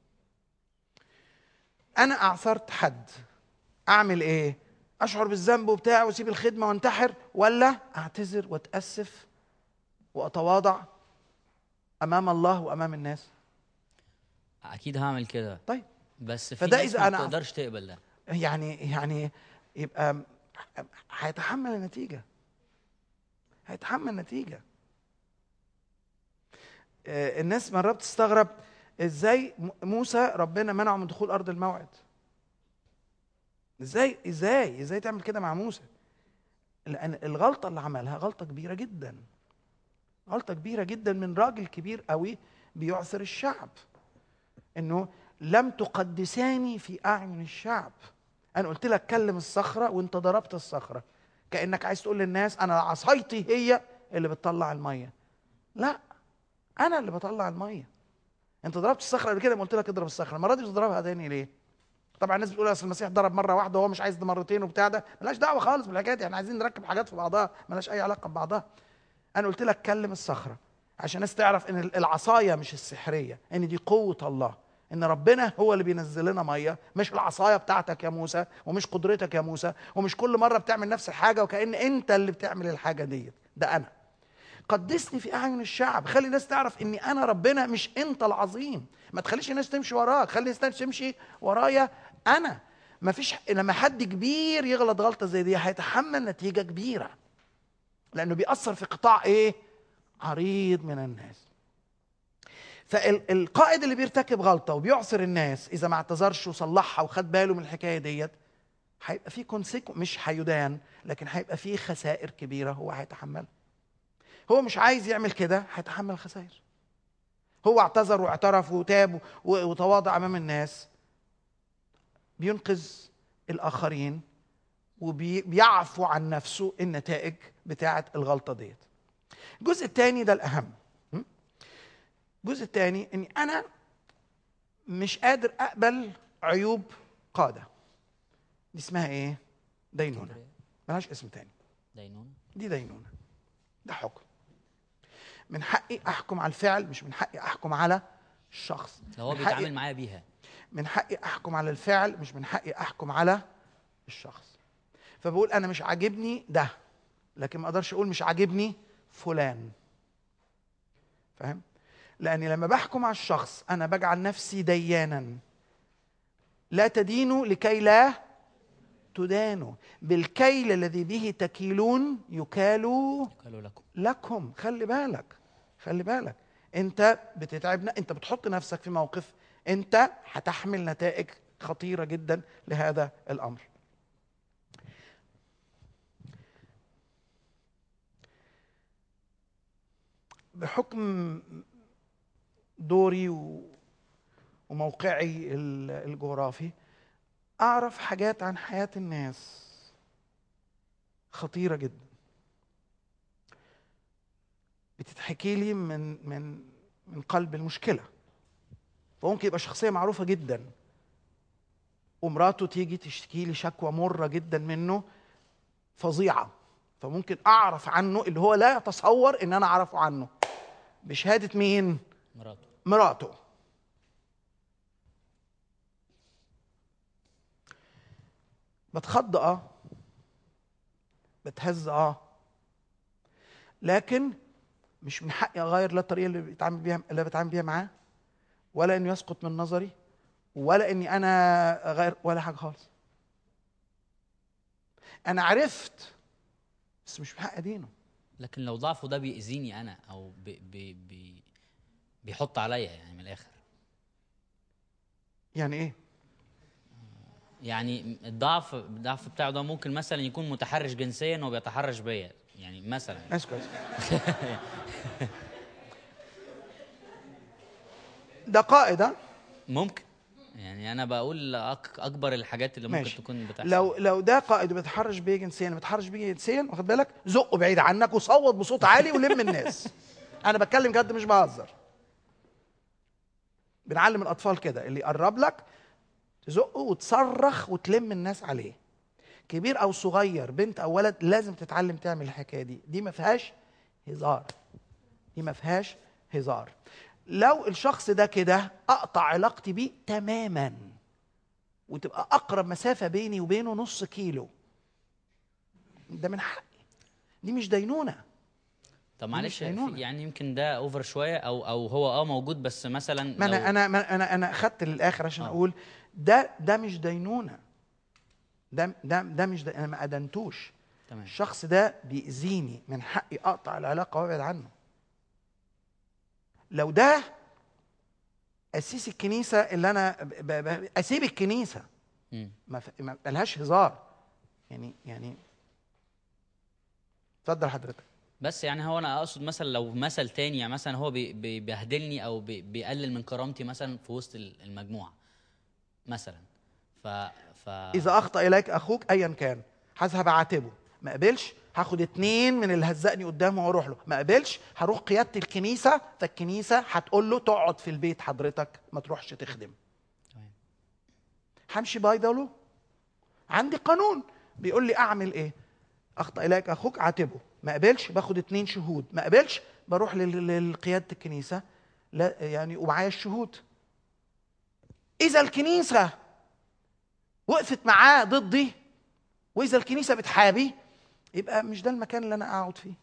انا اعثرت حد اعمل ايه اشعر بالذنب وبتاع واسيب الخدمه وانتحر ولا اعتذر واتاسف واتواضع امام الله وامام الناس اكيد هعمل كده طيب بس في فده ناس إذا ما أنا- بتقدرش تقبل ده يعني يعني يبقى م- هيتحمل النتيجه هيتحمل النتيجه آه، الناس مرات بتستغرب ازاي م- موسى ربنا منعه من دخول ارض الموعد ازاي ازاي ازاي تعمل كده مع موسى لان الغلطه اللي عملها غلطه كبيره جدا غلطه كبيره جدا من راجل كبير قوي بيعثر الشعب انه لم تقدساني في اعين الشعب انا قلت لك كلم الصخره وانت ضربت الصخره كانك عايز تقول للناس انا عصايتي هي اللي بتطلع الميه لا انا اللي بطلع الميه انت ضربت الصخره قبل كده ما قلت لك اضرب الصخره المره دي بتضربها تاني ليه طبعا الناس بتقول اصل المسيح ضرب مره واحده وهو مش عايز ده مرتين وبتاع ده ملهاش دعوه خالص بالحكايه دي احنا عايزين نركب حاجات في بعضها ملهاش اي علاقه ببعضها انا قلت لك كلم الصخره عشان الناس تعرف ان العصايه مش السحريه ان دي قوه الله ان ربنا هو اللي بينزل لنا ميه مش العصايه بتاعتك يا موسى ومش قدرتك يا موسى ومش كل مره بتعمل نفس الحاجه وكأن انت اللي بتعمل الحاجه ديت ده انا قدسني في اعين الشعب خلي الناس تعرف اني انا ربنا مش انت العظيم ما تخليش الناس تمشي وراك خلي الناس تمشي ورايا انا ما فيش لما حد كبير يغلط غلطه زي دي هيتحمل نتيجه كبيره لانه بيأثر في قطاع ايه عريض من الناس فالقائد اللي بيرتكب غلطه وبيعصر الناس اذا ما اعتذرش وصلحها وخد باله من الحكايه ديت هيبقى في كونسيكو مش هيدان لكن هيبقى في خسائر كبيره هو هيتحملها هو مش عايز يعمل كده هيتحمل خسائر هو اعتذر واعترف وتاب و- وتواضع امام الناس بينقذ الاخرين وبيعفو عن نفسه النتائج بتاعه الغلطه ديت الجزء الثاني ده الاهم م? الجزء الثاني اني انا مش قادر اقبل عيوب قاده دي اسمها ايه دينونه ملهاش اسم تاني دينون دي دينونه ده حكم من حقي احكم على الفعل مش من حقي احكم على الشخص لو هو من حقي- بيتعامل معايا بيها من حقي احكم على الفعل مش من حقي احكم على الشخص فبقول انا مش عاجبني ده لكن ما اقدرش اقول مش عاجبني فلان فاهم لاني لما بحكم على الشخص انا بجعل نفسي ديانا لا تدينوا لكي لا تدانوا بالكيل الذي به تكيلون يكالوا قالوا لكم لكم خلي بالك خلي بالك انت بتتعب انت بتحط نفسك في موقف انت هتحمل نتائج خطيره جدا لهذا الامر بحكم دوري و- وموقعي ال- الجغرافي اعرف حاجات عن حياه الناس خطيره جدا بتتحكي لي من من من قلب المشكله فممكن يبقى شخصيه معروفه جدا ومراته تيجي تشتكي لي شكوى مره جدا منه فظيعه فممكن اعرف عنه اللي هو لا يتصور ان انا اعرفه عنه بشهاده مين مراته مراته بتخض اه بتهز اه لكن مش من حقي اغير لا الطريقه اللي بيتعامل بيها اللي بتعامل بيها معاه ولا انه يسقط من نظري ولا اني انا اغير ولا حاجه خالص انا عرفت بس مش من حق ادينه لكن لو ضعفه ده بيأذيني انا او بي بي بي بيحط عليا يعني من الاخر يعني ايه يعني الضعف الضعف بتاعه ده ممكن مثلا يكون متحرش جنسيا وبيتحرش بيا يعني مثلا اسكت ده قاعده ممكن يعني انا بقول أك اكبر الحاجات اللي ممكن ماشي. تكون بتحصل لو لو ده قائد بيتحرش بيه جنسيا بيتحرش بيه جنسيا واخد بالك زقه بعيد عنك وصوت بصوت عالي ولم الناس انا بتكلم جد مش بهزر بنعلم الاطفال كده اللي يقرب لك تزقه وتصرخ وتلم الناس عليه كبير او صغير بنت او ولد لازم تتعلم تعمل الحكايه دي دي ما فيهاش هزار دي ما فيهاش هزار لو الشخص ده كده اقطع علاقتي بيه تماما وتبقى اقرب مسافه بيني وبينه نص كيلو ده من حقي دي مش دينونه طب مش معلش هينونة. في- يعني يمكن ده اوفر شويه او او هو اه موجود بس مثلا ما لو- انا انا ما انا انا اخدت للاخر عشان اقول ده ده مش دينونه ده ده ده مش ده انا ما ادنتوش تمام الشخص ده بيأذيني من حقي اقطع العلاقه وابعد عنه لو ده اسيس الكنيسه اللي انا ب- ب- اسيب الكنيسه مم. ما ف- ما ملهاش هزار يعني يعني اتفضل حضرتك بس يعني هو انا اقصد مثلا لو مثل تاني يعني مثلا هو بي- بي- بيبهدلني او بي- بيقلل من كرامتي مثلا في وسط ال- المجموعه مثلا ف ف اذا اخطا اليك اخوك ايا كان هذهب اعاتبه ما قبلش هاخد اتنين من اللي هزقني قدامه واروح له ما قبلش هروح قياده الكنيسه فالكنيسه هتقول له تقعد في البيت حضرتك ما تروحش تخدم تمام. همشي بايدله عندي قانون بيقول لي اعمل ايه اخطا اليك اخوك عاتبه ما قبلش باخد اتنين شهود ما قبلش بروح لل- لقياده الكنيسه لا يعني ومعايا الشهود اذا الكنيسه وقفت معاه ضدي واذا الكنيسه بتحابي يبقى مش ده المكان اللي انا اقعد فيه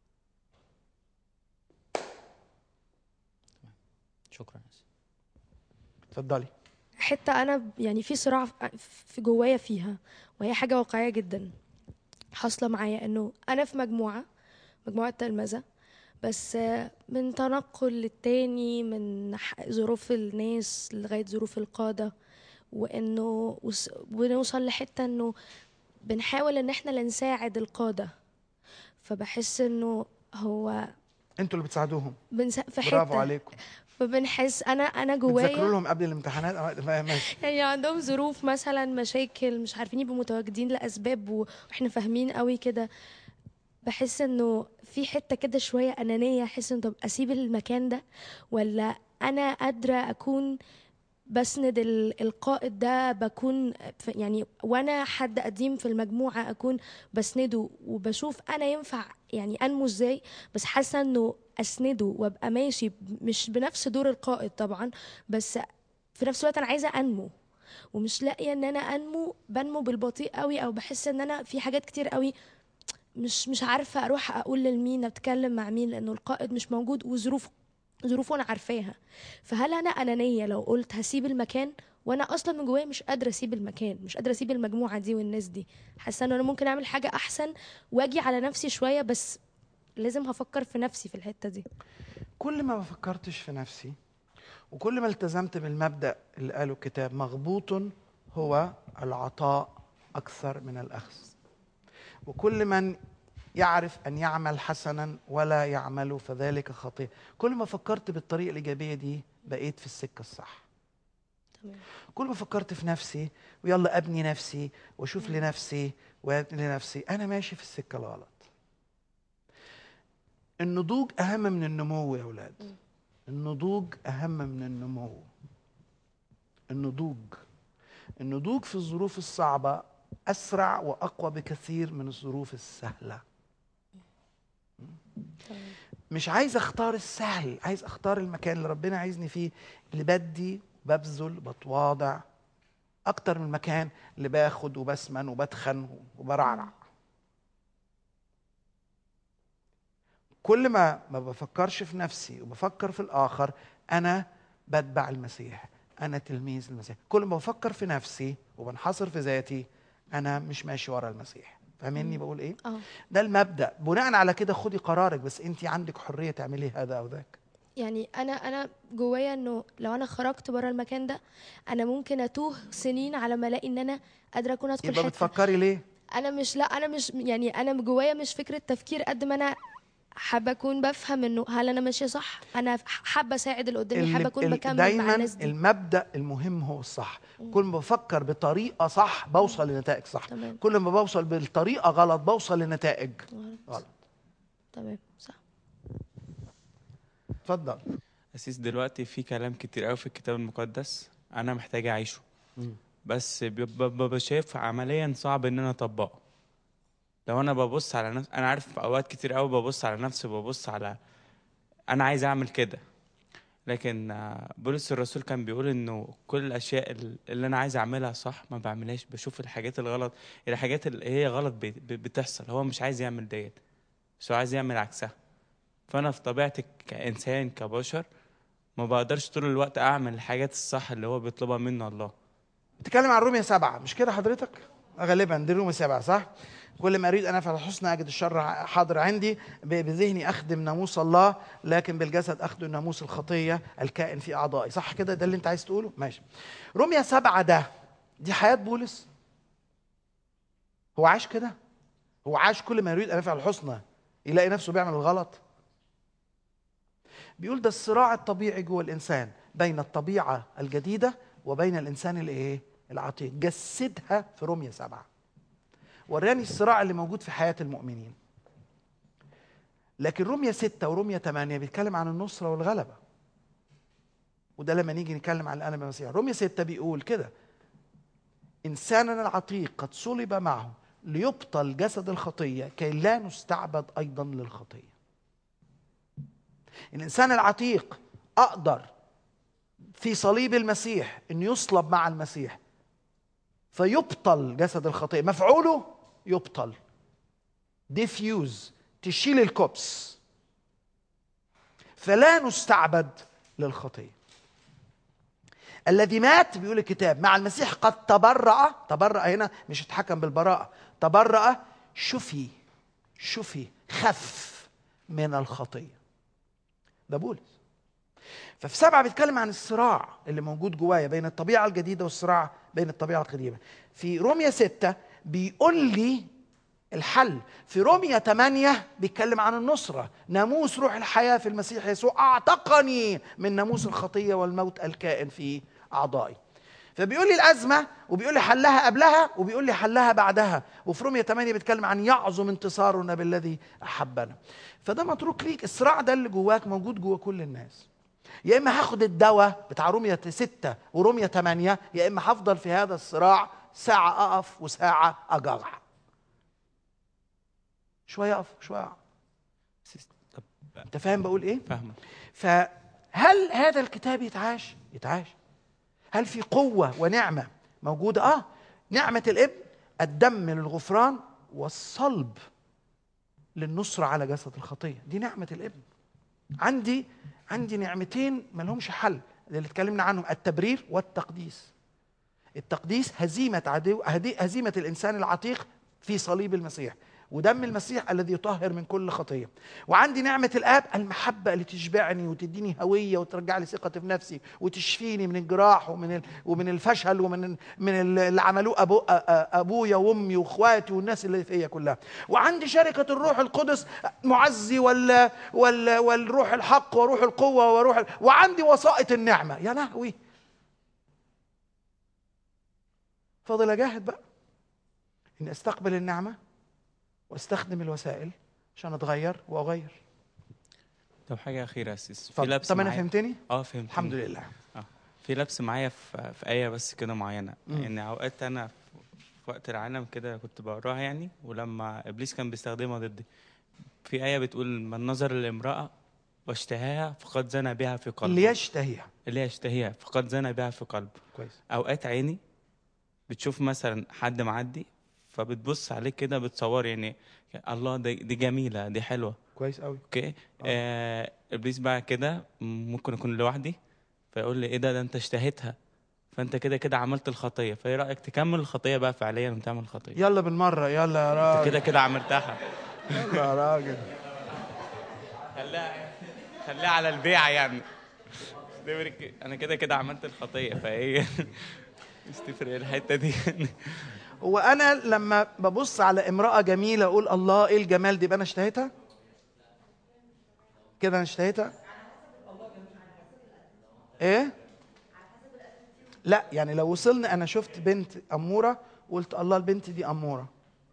شكرا اتفضلي حته انا ب- يعني في صراع ف- في جوايا فيها وهي حاجه واقعيه جدا حاصله معايا انه انا في مجموعه مجموعه تلمذه بس آه، من تنقل للتاني من ح- ظروف الناس لغايه ظروف القاده وانه وس- ونوصل لحته انه بنحاول ان احنا اللي نساعد القاده فبحس انه هو انتوا اللي بتساعدوهم بنس... في حته برافو عليكم فبنحس انا انا بتذاكروا جوايا لهم قبل الامتحانات أه، ماشي يعني عندهم ظروف مثلا مشاكل مش عارفين يبقوا متواجدين لاسباب و- واحنا فاهمين قوي كده بحس انه في حته كده شويه انانيه احس انه طب اسيب المكان ده ولا انا قادره اكون بسند ال- القائد ده بكون ف- يعني وانا حد قديم في المجموعه اكون بسنده وبشوف انا ينفع يعني انمو ازاي بس حاسه انه اسنده وابقى ماشي ب- مش بنفس دور القائد طبعا بس في نفس الوقت انا عايزه انمو ومش لاقيه ان انا انمو بنمو بالبطيء قوي او بحس ان انا في حاجات كتير قوي مش مش عارفه اروح اقول لمين اتكلم مع مين لانه القائد مش موجود وظروفه ظروفه انا عارفاها فهل انا انانيه لو قلت هسيب المكان وانا اصلا من جوايا مش قادره اسيب المكان مش قادره اسيب المجموعه دي والناس دي حاسه ان انا ممكن اعمل حاجه احسن واجي على نفسي شويه بس لازم هفكر في نفسي في الحته دي كل ما ما فكرتش في نفسي وكل ما التزمت بالمبدا اللي قاله الكتاب مغبوط هو العطاء اكثر من الاخذ وكل من يعرف ان يعمل حسنا ولا يعمله فذلك خطيئه كل ما فكرت بالطريقه الايجابيه دي بقيت في السكه الصح تمام كل ما فكرت في نفسي ويلا ابني نفسي واشوف لنفسي وابني لنفسي انا ماشي في السكه الغلط النضوج اهم من النمو يا اولاد النضوج اهم من النمو النضوج النضوج في الظروف الصعبه اسرع واقوى بكثير من الظروف السهله مش عايز اختار السهل عايز اختار المكان اللي ربنا عايزني فيه اللي بدي ببذل بتواضع اكتر من المكان اللي باخد وبسمن وبتخن وبرعرع كل ما ما بفكرش في نفسي وبفكر في الاخر انا بتبع المسيح انا تلميذ المسيح كل ما بفكر في نفسي وبنحصر في ذاتي انا مش ماشي ورا المسيح فاهميني بقول ايه اه ده المبدا بناء على كده خدي قرارك بس انت عندك حريه تعملي هذا او ذاك يعني انا انا جوايا انه لو انا خرجت بره المكان ده انا ممكن اتوه سنين على ما الاقي ان انا قادره اكون ادخل يبقى حته بتفكري ليه انا مش لا انا مش يعني انا جوايا مش فكره تفكير قد ما انا حابه اكون بفهم انه هل انا ماشيه صح انا حابه اساعد اللي قدامي اللي- حابه اكون ال- بكمل دايما مع الناس دي المبدا المهم هو الصح كل ما بفكر بطريقه صح بوصل لنتائج صح تمام. كل ما بوصل بالطريقه غلط بوصل لنتائج غلط. غلط تمام صح اتفضل أسيس دلوقتي في كلام كتير قوي في الكتاب المقدس أنا محتاج أعيشه بس بيبقى ببقى شايف عمليا صعب إن أنا أطبقه لو أنا ببص على نفسي أنا عارف في أوقات كتير قوي ببص على نفسي وببص على أنا عايز أعمل كده لكن آه، بولس الرسول كان بيقول إنه كل الأشياء ال- اللي أنا عايز أعملها صح ما بعملهاش بشوف الحاجات الغلط الحاجات اللي هي غلط بت- بتحصل هو مش عايز يعمل ديت بس هو عايز يعمل عكسها فأنا في طبيعتي كإنسان كبشر ما بقدرش طول الوقت اعمل الحاجات الصح اللي هو بيطلبها منه الله بتتكلم عن رومية سبعة مش كده حضرتك؟ غالبا دي رومية سبعة صح؟ كل ما اريد ان افعل الحسنى اجد الشر حاضر عندي ب- بذهني اخدم ناموس الله لكن بالجسد اخدم ناموس الخطيه الكائن في اعضائي صح كده ده اللي انت عايز تقوله ماشي رومية سبعة ده دي حياه بولس هو عاش كده هو عاش كل ما يريد ان يفعل الحسنى يلاقي نفسه بيعمل الغلط بيقول ده الصراع الطبيعي جوه الانسان بين الطبيعه الجديده وبين الانسان الايه العتيق جسدها في رومية سبعة وراني الصراع اللي موجود في حياة المؤمنين لكن رومية ستة ورومية ثمانية بيتكلم عن النصرة والغلبة وده لما نيجي نتكلم عن الأنا المسيح رومية ستة بيقول كده إنساننا العتيق قد صلب معه ليبطل جسد الخطية كي لا نستعبد أيضا للخطية الإنسان العتيق أقدر في صليب المسيح أن يصلب مع المسيح فيبطل جسد الخطية مفعوله يبطل ديفيوز تشيل الكبس فلا نستعبد للخطية الذي مات بيقول الكتاب مع المسيح قد تبرأ تبرأ هنا مش اتحكم بالبراءة تبرأ شفي شفي خف من الخطية ده بولس ففي سبعة بيتكلم عن الصراع اللي موجود جوايا بين الطبيعة الجديدة والصراع بين الطبيعة القديمة في رومية ستة بيقول لي الحل في رومية 8 بيتكلم عن النصرة ناموس روح الحياة في المسيح يسوع أعتقني من ناموس الخطية والموت الكائن في أعضائي فبيقول لي الأزمة وبيقول لي حلها قبلها وبيقول لي حلها بعدها وفي رومية 8 بيتكلم عن يعظم انتصارنا بالذي أحبنا فده متروك ليك الصراع ده اللي جواك موجود جوا كل الناس يا اما هاخد الدواء بتاع رومية ستة ورومية ثمانية يا اما هفضل في هذا الصراع ساعة اقف وساعة اجرع شوية اقف شوية اقع طب انت فاهم بقول ايه؟ فاهمك فهل هذا الكتاب يتعاش؟ يتعاش هل في قوة ونعمة موجودة؟ اه نعمة الابن الدم للغفران والصلب للنصرة على جسد الخطية دي نعمة الابن عندي عندي نعمتين ما لهمش حل اللي اتكلمنا عنهم التبرير والتقديس التقديس هزيمة عدو هدي- هزيمة الإنسان العتيق في صليب المسيح ودم المسيح الذي يطهر من كل خطية وعندي نعمة الآب المحبة اللي تشبعني وتديني هوية وترجع لي ثقتي في نفسي وتشفيني من الجراح ومن ال- ومن الفشل ومن من ال- اللي عملوه أبو أ- أ- أبويا وأمي وإخواتي والناس اللي فيا كلها وعندي شركة الروح القدس معزي وال وال والروح الحق وروح القوة وروح ال- وعندي وسائط النعمة يا لهوي فاضل اجاهد بقى اني استقبل النعمه واستخدم الوسائل عشان اتغير واغير طب حاجة أخيرة يا أسيس في اتفضل. لبس طب انا معايا- فهمتني اه فهمت الحمد لله اه في لبس معايا في في آية بس كده معينة مم. إن أوقات أنا في في وقت العالم كده كنت بقراها يعني ولما إبليس كان بيستخدمها ضدي في آية بتقول من نظر لامرأة واشتهاها فقد زنى بها في قلبه اللي يشتهيها اللي يشتهيها فقد زنى بها في قلبه كويس اوقات عيني بتشوف مثلا حد معدي فبتبص عليه كده بتصور يعني الله دي, دي جميله دي حلوه كويس قوي اوكي آه ابليس بقى كده ممكن اكون لوحدي فيقول لي ايه ده ده انت اشتهيتها فانت كده كده عملت الخطيه فايه رايك تكمل الخطيه بقى فعليا وتعمل الخطيه يلا بالمره يلا يا انت راجل كده كده عملتها يلا يا راجل خليها خليها على البيع يعني تفرق- انا كده كده عملت الخطيه فايه مش تفرق الحته دي هو انا لما ببص على امراه جميله اقول الله ايه الجمال دي يبقى انا اشتهيتها كده انا اشتهيتها ايه لا يعني لو وصلنا انا شفت بنت اموره وقلت الله البنت دي اموره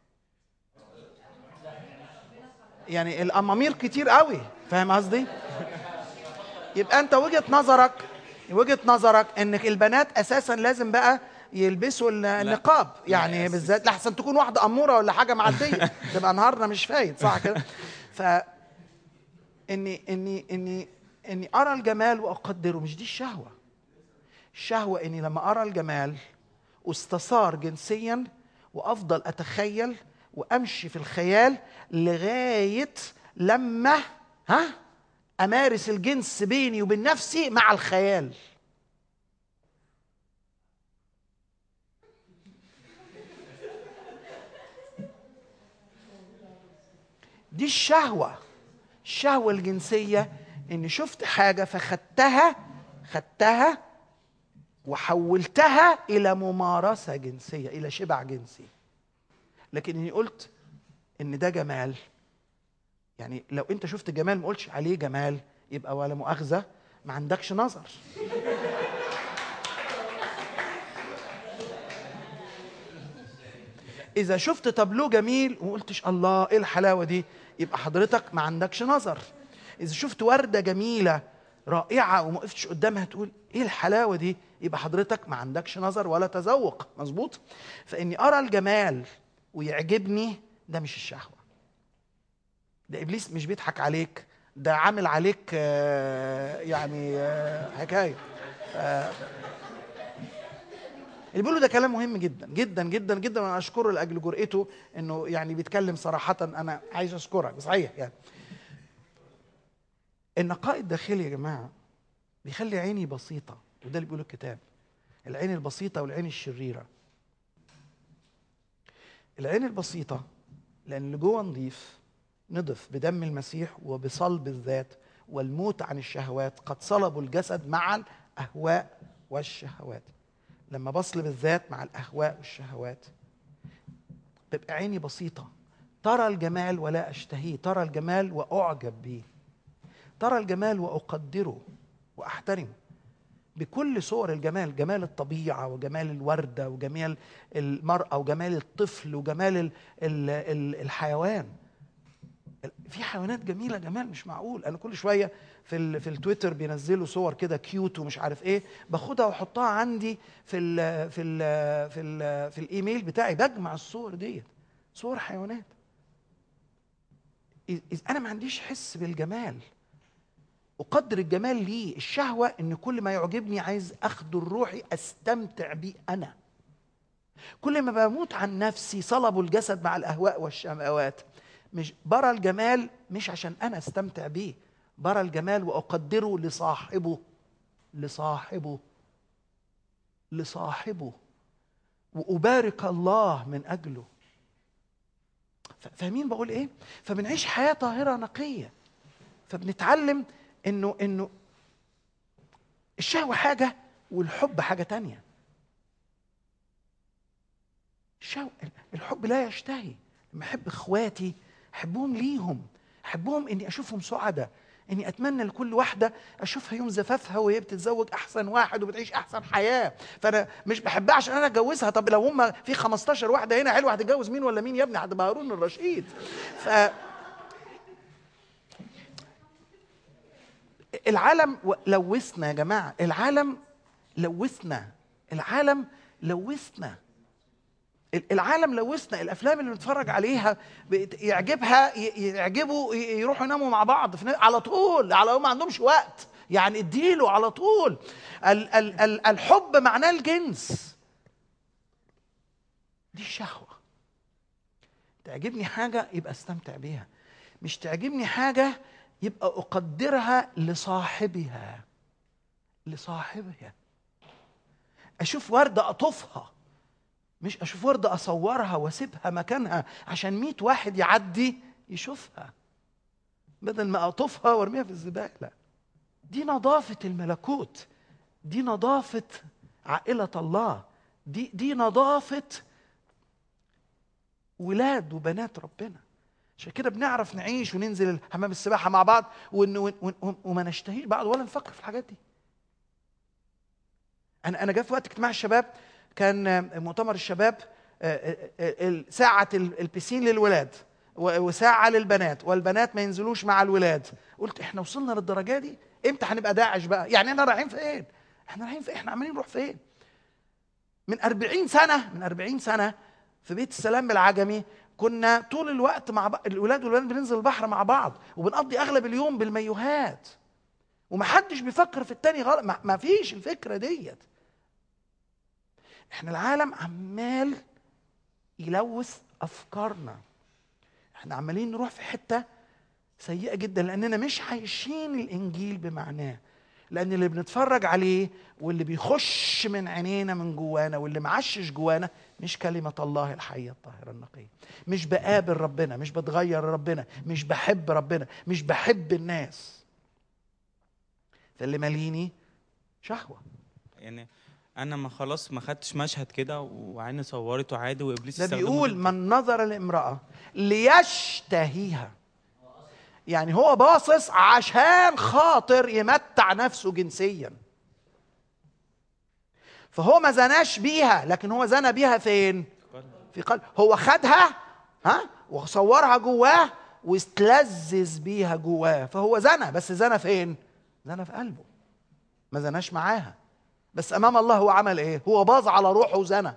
يعني الامامير كتير قوي فاهم قصدي يبقى انت وجهه نظرك وجهه نظرك انك البنات اساسا لازم بقى يلبسوا ال- النقاب يعني أساساً. بالذات لحسن تكون واحده اموره ولا حاجه معديه تبقى نهارنا مش فايت صح كده ف اني اني اني اني ارى الجمال واقدره مش دي الشهوه الشهوه اني لما ارى الجمال استثار جنسيا وافضل اتخيل وامشي في الخيال لغايه لما ها امارس الجنس بيني وبين نفسي مع الخيال دي الشهوه الشهوه الجنسيه اني شفت حاجه فخدتها خدتها وحولتها الى ممارسه جنسيه الى شبع جنسي لكن اني قلت ان ده جمال يعني لو انت شفت جمال ما قلتش عليه جمال يبقى ولا مؤاخذه ما عندكش نظر اذا شفت تابلو جميل وما قلتش الله ايه الحلاوه دي يبقى حضرتك ما عندكش نظر اذا شفت ورده جميله رائعه وما وقفتش قدامها تقول ايه الحلاوه دي يبقى حضرتك ما عندكش نظر ولا تذوق مظبوط فاني ارى الجمال ويعجبني ده مش الشهوه ده ابليس مش بيضحك عليك ده عامل عليك آه، يعني آه، حكايه آه، اللي بيقوله ده كلام مهم جدا جدا جدا جدا وانا اشكره لاجل جرأته انه يعني بيتكلم صراحه انا عايز اشكرك صحيح يعني النقاء الداخلي يا جماعه بيخلي عيني بسيطه وده اللي بيقوله الكتاب العين البسيطه والعين الشريره العين البسيطه لان اللي جوه نضيف نضف بدم المسيح وبصلب الذات والموت عن الشهوات قد صلبوا الجسد مع الاهواء والشهوات لما بصلب الذات مع الاهواء والشهوات ببقى عيني بسيطه ترى الجمال ولا اشتهيه ترى الجمال واعجب به ترى الجمال واقدره واحترمه بكل صور الجمال جمال الطبيعه وجمال الورده وجمال المراه وجمال الطفل وجمال ال ال ال الحيوان في حيوانات جميله جمال مش معقول انا كل شويه في ال في التويتر بينزلوا صور كده كيوت ومش عارف ايه باخدها واحطها عندي في ال في ال في ال في الايميل بتاعي بجمع الصور ديت صور حيوانات إذ إذ انا ما عنديش حس بالجمال اقدر الجمال ليه الشهوه ان كل ما يعجبني عايز اخده الروحي استمتع بيه انا كل ما بموت عن نفسي صلبوا الجسد مع الاهواء والشهوات مش برى الجمال مش عشان انا استمتع بيه برى الجمال واقدره لصاحبه لصاحبه لصاحبه وابارك الله من اجله ف- فاهمين بقول ايه فبنعيش حياه طاهره نقيه فبنتعلم انه انه الشهوه حاجه والحب حاجه تانية الشهوة الحب لا يشتهي لما احب اخواتي احبهم ليهم احبهم اني اشوفهم سعداء اني اتمنى لكل واحده اشوفها يوم زفافها وهي بتتزوج احسن واحد وبتعيش احسن حياه فانا مش بحبها عشان انا اتجوزها طب لو هم في 15 واحده هنا حلوه هتتجوز مين ولا مين يا ابني هتبقى هارون الرشيد ف العالم و- لوثنا يا جماعه العالم لوثنا العالم لوثنا العالم لوثنا الافلام اللي بنتفرج عليها بت- يعجبها ي- يعجبوا ي- يروحوا يناموا مع بعض في ن- على طول على ما عندهمش وقت يعني اديله على طول ال ال ال الحب معناه الجنس دي شهوه تعجبني حاجه يبقى استمتع بيها مش تعجبني حاجه يبقى اقدرها لصاحبها لصاحبها اشوف ورده اطفها مش اشوف ورده اصورها واسيبها مكانها عشان ميت واحد يعدي يشوفها بدل ما اطفها وارميها في الزباله دي نظافه الملكوت دي نظافه عائله الله دي دي نظافه ولاد وبنات ربنا عشان كده بنعرف نعيش وننزل حمام السباحه مع بعض ون ون ون وما نشتهيش بعض ولا نفكر في الحاجات دي انا انا جا في وقت اجتماع الشباب كان مؤتمر الشباب آه، آه، آه، ساعة ال- البسين للولاد و- وساعة للبنات والبنات ما ينزلوش مع الولاد قلت احنا وصلنا للدرجة دي امتى هنبقى داعش بقى يعني احنا رايحين فين احنا رايحين فين احنا عمالين نروح فين من أربعين سنة من أربعين سنة في بيت السلام بالعجمي كنا طول الوقت مع بعض الولاد والولاد بننزل البحر مع بعض وبنقضي أغلب اليوم بالميوهات ومحدش بيفكر في التاني غلط ما- ما فيش الفكرة ديت احنا العالم عمال يلوث افكارنا احنا عمالين نروح في حته سيئه جدا لاننا مش عايشين الانجيل بمعناه لان اللي بنتفرج عليه واللي بيخش من عينينا من جوانا واللي معشش جوانا مش كلمه الله الحيه الطاهره النقيه مش بقابل ربنا مش بتغير ربنا مش بحب ربنا مش بحب الناس فاللي ماليني شهوه يعني انا ما خلاص ما خدتش مشهد كده وعيني صورته عادي وابليس ده استخدمه بيقول ضدي. من نظر لامرأة ليشتهيها يعني هو باصص عشان خاطر يمتع نفسه جنسيا فهو ما زناش بيها لكن هو زنى بيها فين في قلب هو خدها ها وصورها جواه واستلذذ بيها جواه فهو زنى بس زنى فين زنى في قلبه ما زناش معاها بس امام الله هو عمل ايه هو باظ على روحه وزنى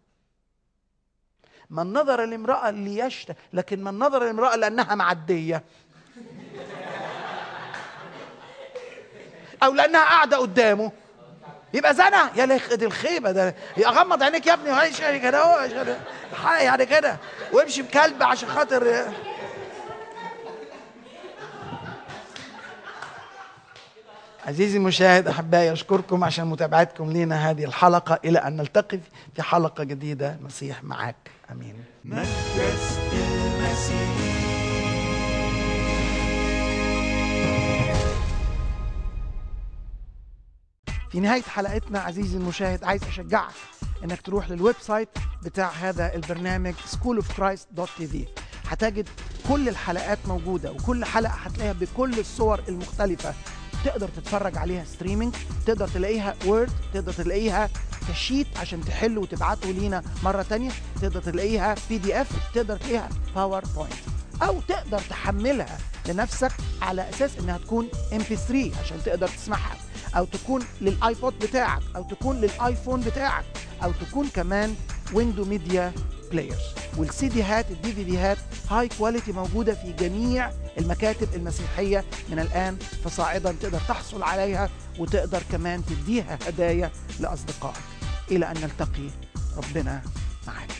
من نظر لامرأة ليشتهي لكن من نظر لامرأة لأنها معدية أو لأنها قاعدة قدامه يبقى زنى يا لخ دي الخيبة ده أغمض عينيك يا ابني وعيش يعني كده اهو عشان حق يعني كده وامشي بكلب عشان خاطر عزيزي المشاهد أحبائي أشكركم عشان متابعتكم لنا هذه الحلقة إلى أن نلتقي في حلقة جديدة المسيح معك أمين مدرسة المسيح في نهاية حلقتنا عزيزي المشاهد عايز أشجعك إنك تروح للويب سايت بتاع هذا البرنامج schoolofchrist.tv هتجد كل الحلقات موجودة وكل حلقة هتلاقيها بكل الصور المختلفة تقدر تتفرج عليها ستريمينج تقدر تلاقيها وورد تقدر تلاقيها كشيت عشان تحله وتبعته لينا مرة تانية تقدر تلاقيها بي دي اف تقدر تلاقيها باوربوينت او تقدر تحملها لنفسك على اساس انها تكون ام بي 3 عشان تقدر تسمعها او تكون للايبود بتاعك او تكون للايفون بتاعك او تكون كمان ويندو ميديا بلايرز والسي دي هات الدي في ديهات هاي كواليتي موجوده في جميع المكاتب المسيحيه من الان فصاعدا تقدر تحصل عليها وتقدر كمان تديها هدايا لاصدقائك الى ان نلتقي ربنا معاك